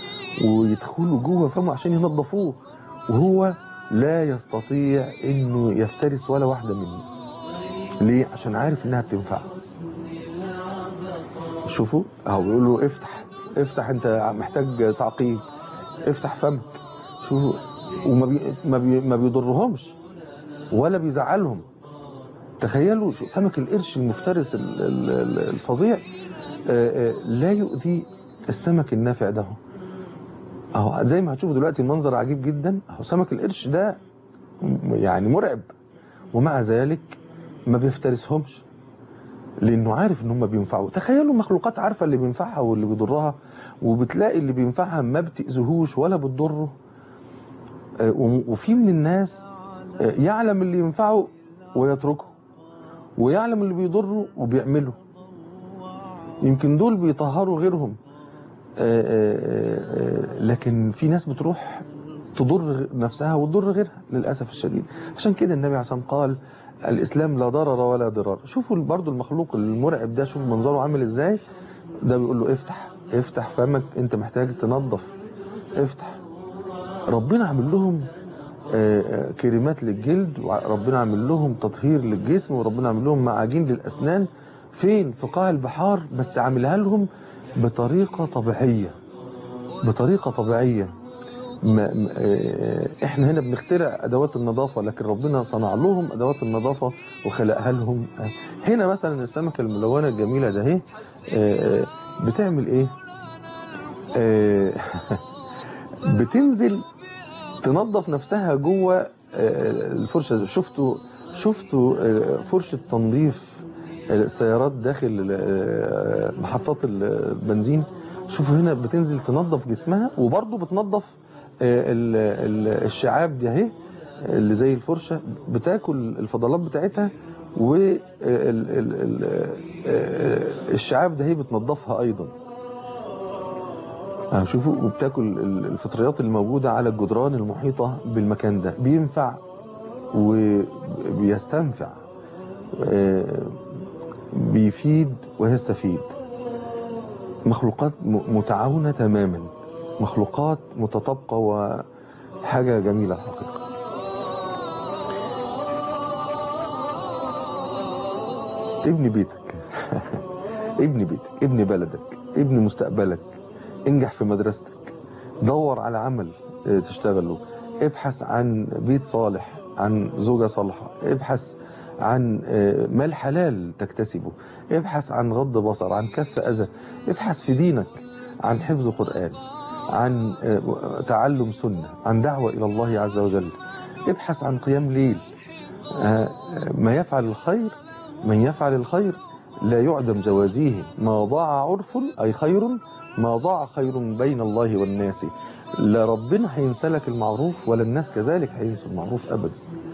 ويدخلوا جوه فمه عشان ينظفوه وهو لا يستطيع انه يفترس ولا واحده منه ليه عشان عارف انها بتنفعه شوفوا اهو بيقول له افتح افتح انت محتاج تعقيم افتح فمك شوفوا وما بي ما, بي ما بيضرهمش ولا بيزعلهم تخيلوا شو- سمك القرش المفترس ال- ال- ال- الفظيع آه، آه، لا يؤذي السمك النافع ده اهو زي ما هتشوفوا دلوقتي المنظر عجيب جدا اهو سمك القرش ده م- يعني مرعب ومع ذلك ما بيفترسهمش لانه عارف ان هم بينفعوا تخيلوا مخلوقات عارفه اللي بينفعها واللي بيضرها وبتلاقي اللي بينفعها ما بتاذيهوش ولا بتضره آه، وم- وفي من الناس آه، يعلم اللي ينفعه ويتركه ويعلم اللي بيضره وبيعمله يمكن دول بيطهروا غيرهم آه، آه، آه، لكن في ناس بتروح تضر نفسها وتضر غيرها للأسف الشديد عشان كده النبي عليه الصلاة والسلام قال الإسلام لا ضرر ولا ضرار شوفوا برضو المخلوق المرعب ده شوفوا منظره عامل إزاي ده بيقول له افتح افتح فمك انت محتاج تنظف افتح ربنا عامل لهم آه، آه، كريمات للجلد وربنا عامل لهم تطهير للجسم وربنا عامل لهم معاجين للأسنان فين في قاع البحار بس عاملها لهم بطريقة طبيعية بطريقة طبيعية ما ما- آه، احنا هنا بنخترع ادوات النظافة لكن ربنا صنع لهم ادوات النظافة وخلقها لهم آه، هنا مثلا السمكة الملونة الجميلة ده اهي آه، آه، بتعمل ايه آه، بتنزل تنظف نفسها جوه آه، الفرشة شفتوا شفتوا آه، فرشة تنظيف السيارات داخل آه، محطات البنزين شوفوا هنا بتنزل تنظف جسمها وبرضه بتنظف آه، ال- ال- الشعاب دي اهي اللي زي الفرشة بتاكل الفضلات بتاعتها والشعاب ده هي بتنظفها ايضا آه، شوفوا وبتاكل ال- الفطريات الموجودة على الجدران المحيطة بالمكان ده بينفع وبيستنفع آه، بيفيد ويستفيد مخلوقات م- متعاونة تماما مخلوقات متطابقة وحاجة جميلة الحقيقة ابن بيتك ابن بيتك ابن بلدك ابن مستقبلك انجح في مدرستك دور على عمل آه، تشتغله ابحث عن بيت صالح عن زوجة صالحة ابحث عن آه، مال حلال تكتسبه ابحث عن غض بصر عن كف أذى ابحث في دينك عن حفظ قرآن عن آه، تعلم سنة عن دعوة إلى الله عز وجل ابحث عن قيام ليل آه، ما يفعل الخير من يفعل الخير لا يعدم جوازيه ما ضاع عرف أي خير ما ضاع خير بين الله والناس لا ربنا هينسلك المعروف ولا الناس كذلك هينسوا المعروف أبدا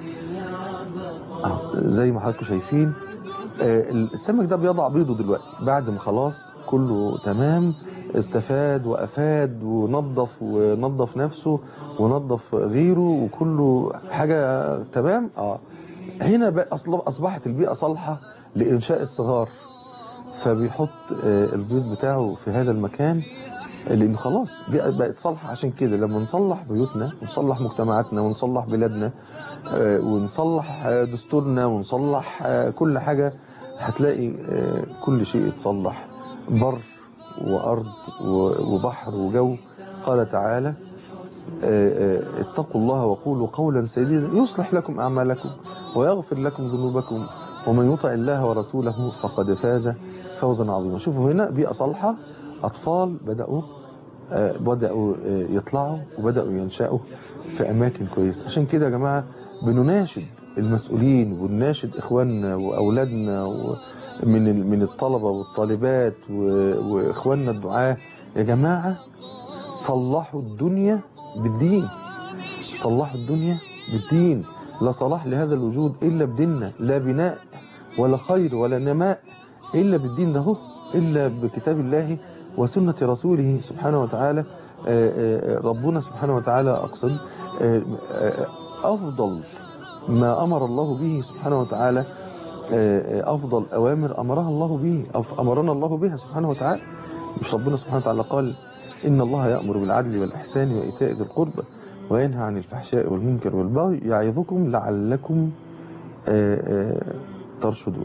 آه، زي ما حضراتكم شايفين آه، السمك ده بيضع بيضه دلوقتي بعد ما خلاص كله تمام استفاد وافاد ونظف ونظف نفسه ونظف غيره وكله حاجه تمام اه هنا بقى أصل- اصبحت البيئه صالحه لانشاء الصغار فبيحط آه، البيض بتاعه في هذا المكان لان خلاص بقى- بقت صالحه عشان كده لما نصلح بيوتنا ونصلح مجتمعاتنا ونصلح بلادنا آه، ونصلح آه، دستورنا ونصلح آه، كل حاجه هتلاقي آه، كل شيء يتصلح بر وارض و- وبحر وجو قال تعالى آه، آه، اتقوا الله وقولوا قولا سديدا يصلح لكم اعمالكم ويغفر لكم ذنوبكم ومن يطع الله ورسوله فقد فاز فوزا عظيما شوفوا هنا بيئه صالحه اطفال بداوا آه، بداوا آه، يطلعوا وبداوا ينشأوا في اماكن كويسه عشان كده يا جماعه بنناشد المسؤولين ونناشد اخواننا واولادنا و- من ال- من الطلبه والطالبات و- واخواننا الدعاه يا جماعه صلحوا الدنيا بالدين صلحوا الدنيا بالدين لا صلاح لهذا الوجود الا بديننا لا بناء ولا خير ولا نماء الا بالدين ده هو الا بكتاب الله وسنه رسوله سبحانه وتعالى آه، آه، ربنا سبحانه وتعالى اقصد آه، آه، افضل ما امر الله به سبحانه وتعالى آه، آه، افضل اوامر امرها الله به أف- امرنا الله بها سبحانه وتعالى مش ربنا سبحانه وتعالى قال ان الله يامر بالعدل والاحسان وايتاء ذي القربى وينهى عن الفحشاء والمنكر والبغي يعظكم لعلكم آه، آه، ترشدون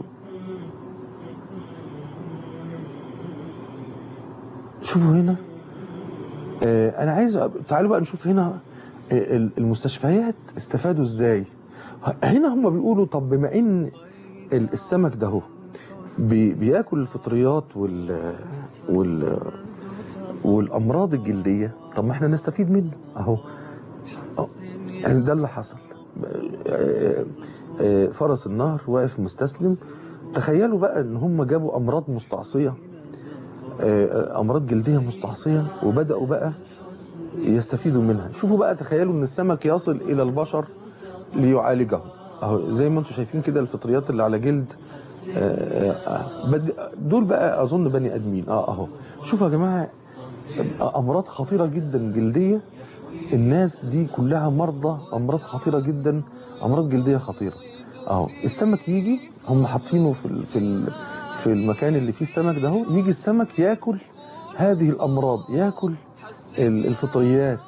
شوفوا هنا آه، انا عايز أ- تعالوا بقى نشوف هنا آه، ال- المستشفيات استفادوا ازاي هنا هم بيقولوا طب بما ان ال- السمك ده هو بي- بياكل الفطريات وال وال والامراض الجلديه طب ما احنا نستفيد منه اهو أهو. يعني ده اللي حصل آه، آه، فرس النهر واقف مستسلم تخيلوا بقى ان هم جابوا امراض مستعصيه آه، امراض جلديه مستعصيه وبداوا بقى يستفيدوا منها شوفوا بقى تخيلوا ان السمك يصل الى البشر ليعالجه اهو زي ما انتم شايفين كده الفطريات اللي على جلد آه، آه، بد- دول بقى اظن بني ادمين اه اهو شوفوا يا جماعه امراض خطيره جدا جلديه الناس دي كلها مرضى امراض خطيره جدا امراض جلديه خطيره اهو السمك يجي هم حاطينه في ال- في ال- في المكان اللي فيه السمك ده اهو يجي السمك ياكل هذه الامراض ياكل ال- الفطريات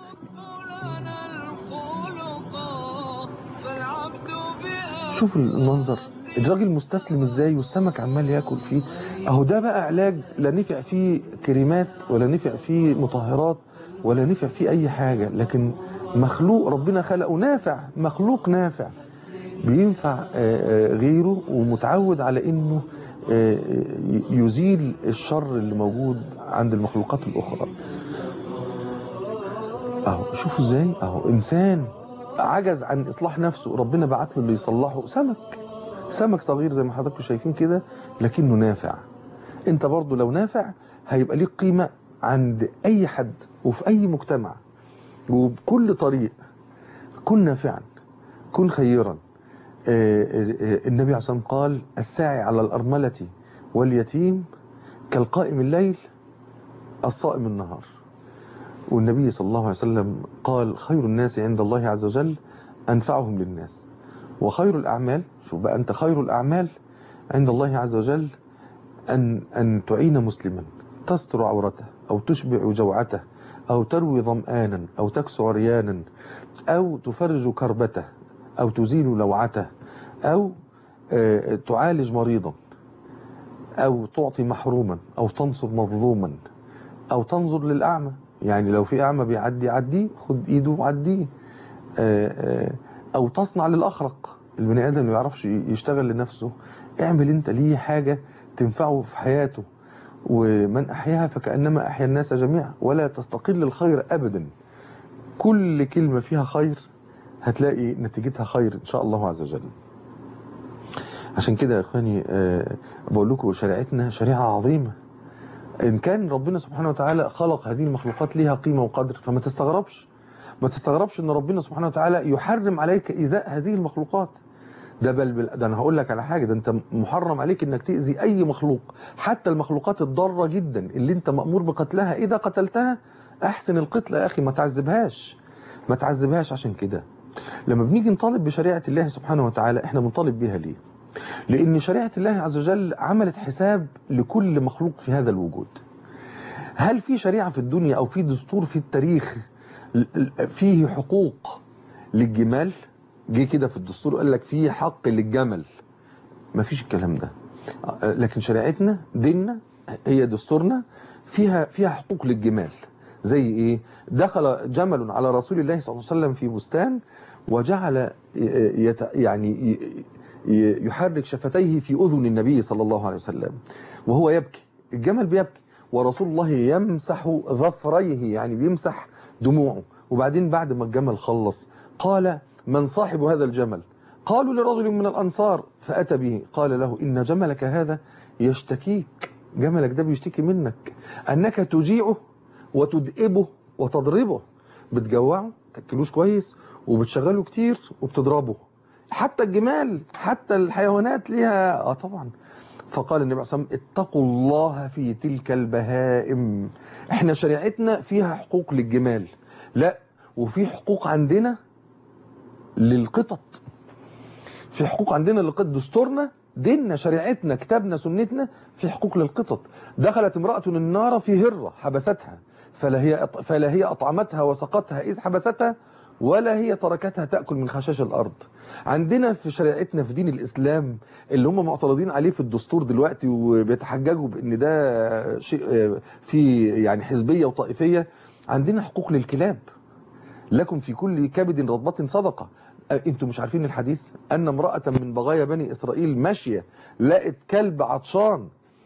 خلقا فالعبد بأمر شوف المنظر الراجل مستسلم ازاي والسمك عمال ياكل فيه اهو ده بقى علاج لا نفع فيه كريمات ولا نفع فيه مطهرات ولا نفع فيه اي حاجة لكن مخلوق ربنا خلقه نافع مخلوق نافع بينفع آه، آه، غيره ومتعود على انه آه، آه، يزيل الشر اللي موجود عند المخلوقات الاخرى اهو شوفوا ازاي اهو انسان عجز عن اصلاح نفسه ربنا بعت له اللي يصلحه سمك سمك صغير زي ما حضراتكم شايفين كده لكنه نافع انت برضو لو نافع هيبقى ليك قيمة عند اي حد وفي اي مجتمع وبكل طريق كن نافعا كن خيرا آه، آه، آه، النبي عليه الصلاة والسلام قال الساعي على الأرملة واليتيم كالقائم الليل الصائم النهار والنبي صلى الله عليه وسلم قال خير الناس عند الله عز وجل أنفعهم للناس وخير الأعمال شوف بقى أنت خير الأعمال عند الله عز وجل أن, أن تعين مسلما تستر عورته أو تشبع جوعته أو تروي ظمآنا أو تكسو عريانا أو تفرج كربته أو تزيل لوعته أو آه، تعالج مريضا أو تعطي محروما أو تنصر مظلوما أو تنظر للأعمى يعني لو في أعمى بيعدي عديه خد إيده وعديه آه، آه، أو تصنع للأخرق البني آدم اللي ما يعرفش يشتغل لنفسه اعمل أنت ليه حاجة تنفعه في حياته ومن أحياها فكأنما أحيا الناس جميعا ولا تستقل الخير أبدا كل كلمة فيها خير هتلاقي نتيجتها خير إن شاء الله عز وجل عشان كده يا إخواني آه، بقول لكم شريعتنا شريعة عظيمة إن كان ربنا سبحانه وتعالى خلق هذه المخلوقات ليها قيمة وقدر فما تستغربش ما تستغربش ان ربنا سبحانه وتعالى يحرم عليك ايذاء هذه المخلوقات ده بل, بل ده انا هقول لك على حاجه ده انت محرم عليك انك تاذي اي مخلوق حتى المخلوقات الضاره جدا اللي انت مامور بقتلها اذا قتلتها احسن القتل يا اخي ما تعذبهاش ما تعذبهاش عشان كده لما بنيجي نطالب بشريعه الله سبحانه وتعالى احنا بنطالب بيها ليه لان شريعه الله عز وجل عملت حساب لكل مخلوق في هذا الوجود هل في شريعه في الدنيا او في دستور في التاريخ فيه حقوق للجمال جه كده في الدستور قال لك فيه حق للجمل ما فيش الكلام ده لكن شريعتنا ديننا هي دستورنا فيها فيها حقوق للجمال زي ايه دخل جمل على رسول الله صلى الله عليه وسلم في بستان وجعل يت يعني يحرك شفتيه في اذن النبي صلى الله عليه وسلم وهو يبكي الجمل بيبكي ورسول الله يمسح ظفريه يعني بيمسح دموعه وبعدين بعد ما الجمل خلص قال من صاحب هذا الجمل قالوا لرجل من الأنصار فأتى به قال له إن جملك هذا يشتكيك جملك ده بيشتكي منك أنك تجيعه وتدئبه وتضربه بتجوعه تأكلوش كويس وبتشغله كتير وبتضربه حتى الجمال حتى الحيوانات ليها اه طبعا فقال النبي صلى الله عليه وسلم اتقوا الله في تلك البهائم احنا شريعتنا فيها حقوق للجمال لا وفي حقوق عندنا للقطط في حقوق عندنا للقطط دستورنا ديننا شريعتنا كتابنا سنتنا في حقوق للقطط دخلت امرأة النار في هرة حبستها فلا هي فلا هي أطعمتها وسقتها إذ حبستها ولا هي تركتها تأكل من خشاش الأرض عندنا في شريعتنا في دين الإسلام اللي هم معترضين عليه في الدستور دلوقتي وبيتحججوا بأن ده شيء في يعني حزبية وطائفية عندنا حقوق للكلاب لكم في كل كبد رطبة صدقة انتوا مش عارفين الحديث ان امرأة من بغايا بني اسرائيل ماشية لقت كلب عطشان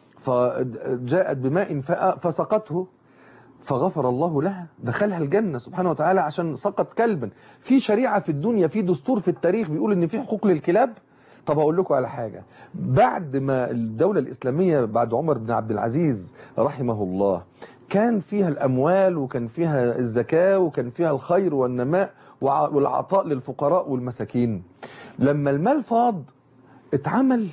فجاءت بماء فسقته فغفر الله لها دخلها الجنة سبحانه وتعالى عشان سقط كلبا في شريعة في الدنيا في دستور في التاريخ بيقول ان في حقوق للكلاب طب اقول لكم على حاجة بعد ما الدولة الاسلامية بعد عمر بن عبد العزيز رحمه الله كان فيها الاموال وكان فيها الزكاة وكان فيها الخير والنماء والعطاء للفقراء والمساكين لما المال فاض اتعمل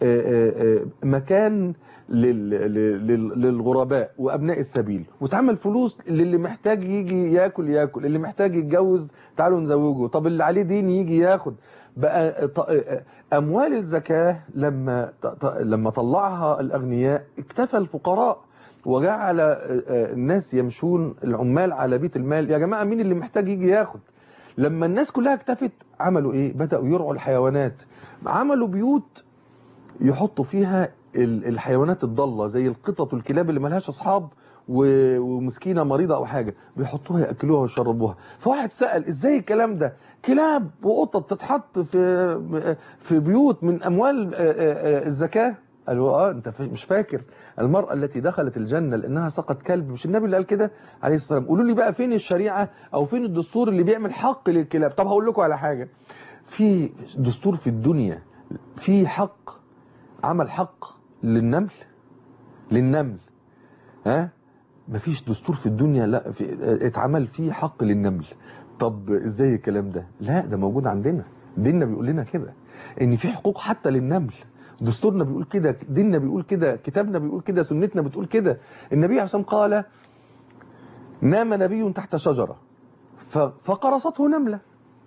مكان للغرباء وابناء السبيل واتعمل فلوس للي محتاج يجي ياكل ياكل اللي محتاج يتجوز تعالوا نزوجه طب اللي عليه دين يجي ياخد بقى اموال الزكاة لما لما طلعها الاغنياء اكتفى الفقراء وجعل الناس يمشون العمال على بيت المال يا جماعة مين اللي محتاج يجي ياخد لما الناس كلها اكتفت عملوا ايه بدأوا يرعوا الحيوانات عملوا بيوت يحطوا فيها الحيوانات الضالة زي القطط والكلاب اللي ملهاش اصحاب ومسكينة مريضة او حاجة بيحطوها يأكلوها ويشربوها فواحد سأل ازاي الكلام ده كلاب وقطط تتحط في في بيوت من اموال الزكاة قالوا اه انت مش فاكر المرأة التي دخلت الجنة لانها سقط كلب مش النبي اللي قال كده عليه الصلاة والسلام قولوا لي بقى فين الشريعة او فين الدستور اللي بيعمل حق للكلاب طب هقول لكم على حاجة في دستور في الدنيا في حق عمل حق للنمل للنمل ها مفيش دستور في الدنيا لا في اتعمل فيه حق للنمل طب ازاي الكلام ده لا ده موجود عندنا ديننا بيقول لنا كده ان في حقوق حتى للنمل دستورنا بيقول كده ديننا بيقول كده كتابنا بيقول كده سنتنا بتقول كده النبي عليه الصلاه والسلام قال نام نبي تحت شجره ف- فقرصته نمله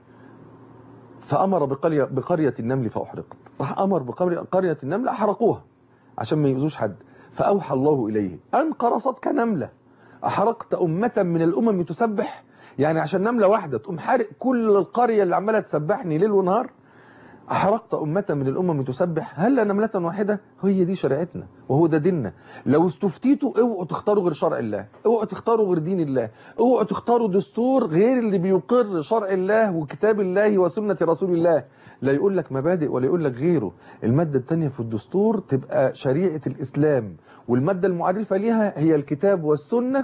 فامر بقريه بقريه النمل فاحرقت راح امر بقريه قريه النمل احرقوها عشان ما يؤذوش حد فاوحى الله اليه ان قرصتك نمله احرقت امه من الامم تسبح يعني عشان نمله واحده تقوم حارق كل القريه اللي عماله تسبحني ليل ونهار أحرقت أمة من الأمم تسبح هل نملة واحدة هي دي شريعتنا وهو ده ديننا لو استفتيتوا اوعوا تختاروا غير شرع الله اوعوا تختاروا غير دين الله اوعوا تختاروا دستور غير اللي بيقر شرع الله وكتاب الله وسنة رسول الله لا يقول لك مبادئ ولا يقول لك غيره المادة الثانية في الدستور تبقى شريعة الإسلام والمادة المعرفة ليها هي الكتاب والسنة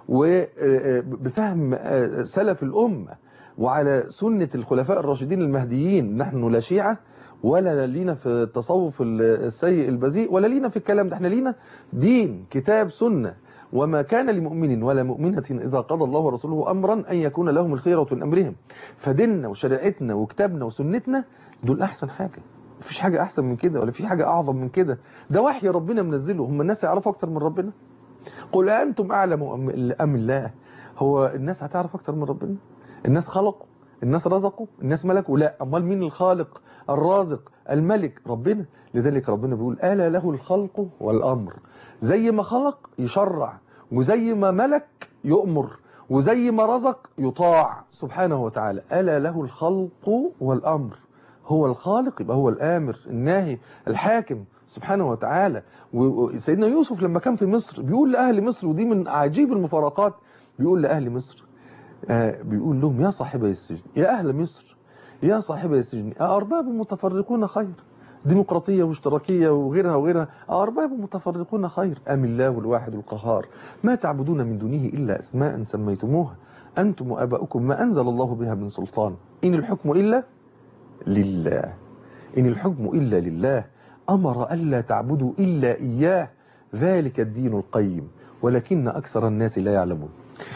وبفهم سلف الأمة وعلى سنة الخلفاء الراشدين المهديين نحن لا شيعة ولا لينا في التصوف السيء البذيء ولا لينا في الكلام ده احنا لينا دين كتاب سنة وما كان لمؤمن ولا مؤمنة إذا قضى الله ورسوله أمرا أن يكون لهم الخيرة من أمرهم فديننا وشريعتنا وكتابنا وسنتنا دول أحسن حاجة مفيش حاجة أحسن من كده ولا في حاجة أعظم من كده ده وحي ربنا منزله هم الناس يعرفوا أكتر من ربنا قل أنتم أعلم أم- أم الله هو الناس هتعرف أكتر من ربنا الناس خلقوا الناس رزقوا الناس ملكوا لا امال مين الخالق الرازق الملك ربنا لذلك ربنا بيقول الا له الخلق والامر زي ما خلق يشرع وزي ما ملك يؤمر وزي ما رزق يطاع سبحانه وتعالى الا له الخلق والامر هو الخالق يبقى هو الامر الناهي الحاكم سبحانه وتعالى وسيدنا يوسف لما كان في مصر بيقول لاهل مصر ودي من عجيب المفارقات بيقول لاهل مصر آه، بيقول لهم يا صاحبي السجن يا أهل مصر يا صاحبي السجن أأرباب متفرقون خير ديمقراطية واشتراكية وغيرها وغيرها أأرباب متفرقون خير أم الله الواحد القهار ما تعبدون من دونه إلا أسماء سميتموها أنتم وآباؤكم ما أنزل الله بها من سلطان إن الحكم إلا لله إن الحكم إلا لله أمر ألا تعبدوا إلا إياه ذلك الدين القيم ولكن أكثر الناس لا يعلمون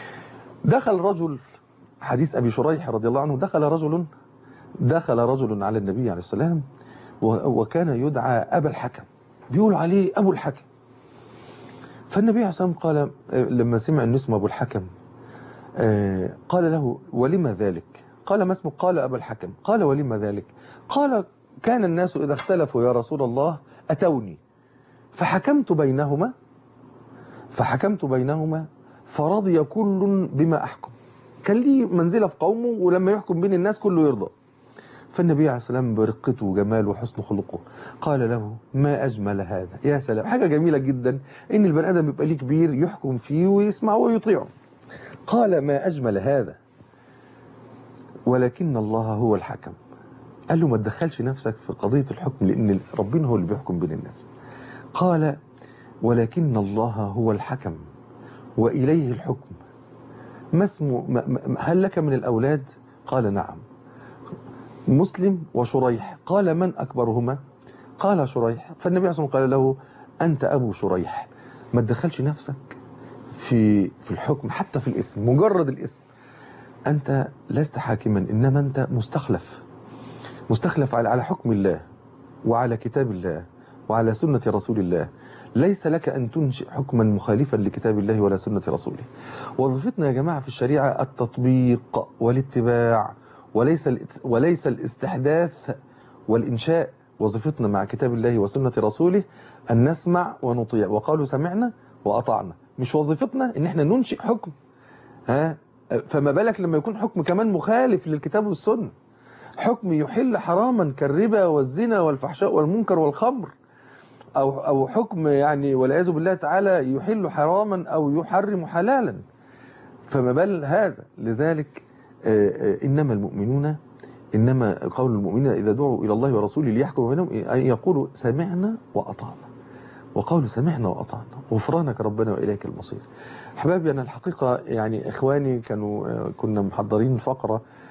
دخل رجل حديث أبي شريح رضي الله عنه دخل رجل دخل رجل على النبي عليه السلام و- وكان يدعى أبا الحكم بيقول عليه أبو الحكم فالنبي عليه السلام قال آه، لما سمع أن اسمه أبو الحكم آه، قال له ولما ذلك قال ما اسمه قال أبا الحكم قال ولما ذلك قال كان الناس إذا اختلفوا يا رسول الله أتوني فحكمت بينهما فحكمت بينهما فرضي كل بما أحكم كان لي منزلة في قومه ولما يحكم بين الناس كله يرضى فالنبي عليه السلام برقته وجماله وحسن خلقه قال له ما أجمل هذا يا سلام حاجة جميلة جدا إن البني آدم يبقى ليه كبير يحكم فيه ويسمعه ويطيعه قال ما أجمل هذا ولكن الله هو الحكم قال له ما تدخلش نفسك في قضية الحكم لأن ربنا هو اللي بيحكم بين الناس قال ولكن الله هو الحكم وإليه الحكم ما اسمه ما- ما- هل لك من الأولاد قال نعم مسلم وشريح قال من أكبرهما قال شريح فالنبي عليه الصلاة والسلام قال له أنت أبو شريح ما تدخلش نفسك في في الحكم حتى في الاسم مجرد الاسم أنت لست حاكما إنما أنت مستخلف مستخلف على على حكم الله وعلى كتاب الله وعلى سنة رسول الله ليس لك أن تنشئ حكما مخالفا لكتاب الله ولا سنة رسوله وظيفتنا يا جماعة في الشريعة التطبيق والاتباع وليس الات- وليس الاستحداث والإنشاء وظيفتنا مع كتاب الله وسنة رسوله أن نسمع ونطيع وقالوا سمعنا وأطعنا مش وظيفتنا إن احنا ننشئ حكم ها فما بالك لما يكون حكم كمان مخالف للكتاب والسنة حكم يحل حراما كالربا والزنا والفحشاء والمنكر والخمر أو أو حكم يعني والعياذ بالله تعالى يحل حراما أو يحرم حلالا فما بال هذا لذلك آه، آه، إنما المؤمنون إنما قول المؤمنين إذا دعوا إلى الله ورسوله ليحكم بينهم أن يقولوا سمعنا وأطعنا وقالوا سمعنا وأطعنا غفرانك ربنا وإليك المصير أحبابي أنا الحقيقة يعني إخواني كانوا آه، كنا محضرين فقرة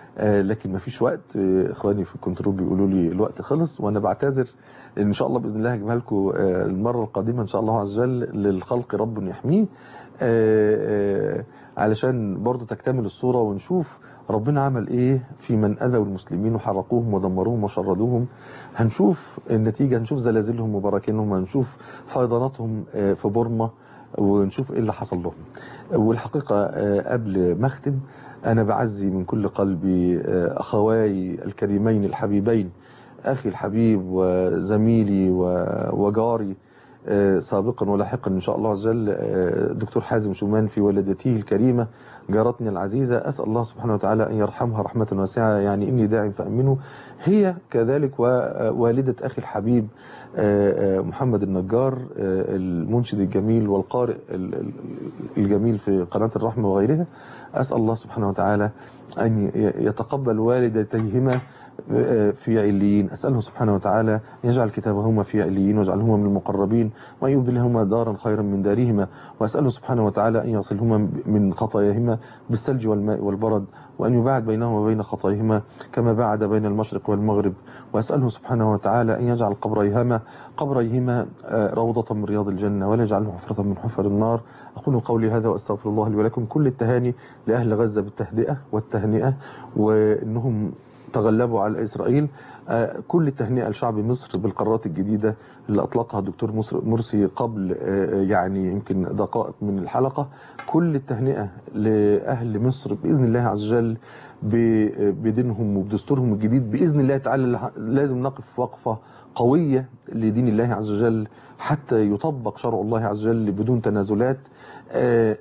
آه، لكن مفيش وقت آه، اخواني في الكنترول بيقولوا لي الوقت خلص وانا بعتذر ان شاء الله باذن الله هجيبها لكم آه، المره القادمه ان شاء الله عز وجل للخلق رب يحميه آه، آه، علشان برضو تكتمل الصوره ونشوف ربنا عمل ايه في من اذوا المسلمين وحرقوهم ودمروهم وشردوهم هنشوف النتيجه هنشوف زلازلهم وبراكينهم هنشوف فيضاناتهم آه، في بورما ونشوف ايه اللي حصل لهم والحقيقه آه، قبل ما اختم انا بعزي من كل قلبي آه، اخواي الكريمين الحبيبين اخي الحبيب وزميلي و- وجاري آه، سابقا ولاحقا ان شاء الله عز وجل آه، دكتور حازم شومان في والدته الكريمه جارتنا العزيزه اسال الله سبحانه وتعالى ان يرحمها رحمه واسعه يعني اني داع فامنه هي كذلك ووالده اخي الحبيب آه، آه، محمد النجار آه، المنشد الجميل والقارئ ال- ال- الجميل في قناه الرحمه وغيرها اسال الله سبحانه وتعالى ان ي- يتقبل والدتيهما في عليين أسأله سبحانه وتعالى أن يجعل كتابهما في عليين واجعلهما من المقربين وأن يبدلهما دارا خيرا من دارهما وأسأله سبحانه وتعالى أن يصلهما من خطاياهما بالثلج والماء والبرد وأن يباعد بينهما وبين خطاياهما كما باعد بين المشرق والمغرب وأسأله سبحانه وتعالى أن يجعل قبريهما قبريهما آه، روضة من رياض الجنة ولا يجعله حفرة من حفر النار أقول قولي هذا وأستغفر الله لي ولكم كل التهاني لأهل غزة بالتهدئة والتهنئة وأنهم تغلبوا على إسرائيل آه، كل التهنئة لشعب مصر بالقرارات الجديدة اللي أطلقها الدكتور مصر- مرسي قبل آه، يعني يمكن دقائق من الحلقة كل التهنئة لأهل مصر بإذن الله عز وجل ب- بدينهم وبدستورهم الجديد بإذن الله تعالى لازم نقف وقفة قوية لدين الله عز وجل حتى يطبق شرع الله عز وجل بدون تنازلات آه،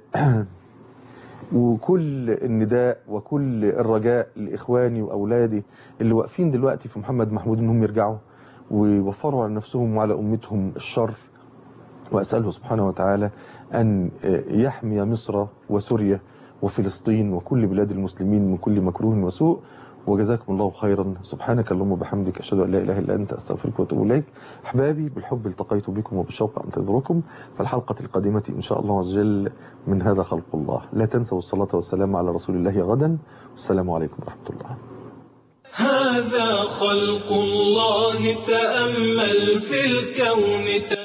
وكل النداء وكل الرجاء لإخواني وأولادي اللي واقفين دلوقتي في محمد محمود إنهم يرجعوا ويوفروا على نفسهم وعلى أمتهم الشر وأسأله سبحانه وتعالى أن يحمي مصر وسوريا وفلسطين وكل بلاد المسلمين من كل مكروه وسوء وجزاكم الله خيرا سبحانك اللهم وبحمدك أشهد أن لا إله إلا أنت أستغفرك وأتوب إليك أحبابي بالحب التقيت بكم وبالشوق أنتظركم في الحلقة القادمة إن شاء الله عز وجل من هذا خلق الله لا تنسوا الصلاة والسلام على رسول الله غدا والسلام عليكم ورحمة الله هذا خلق الله تأمل في الكون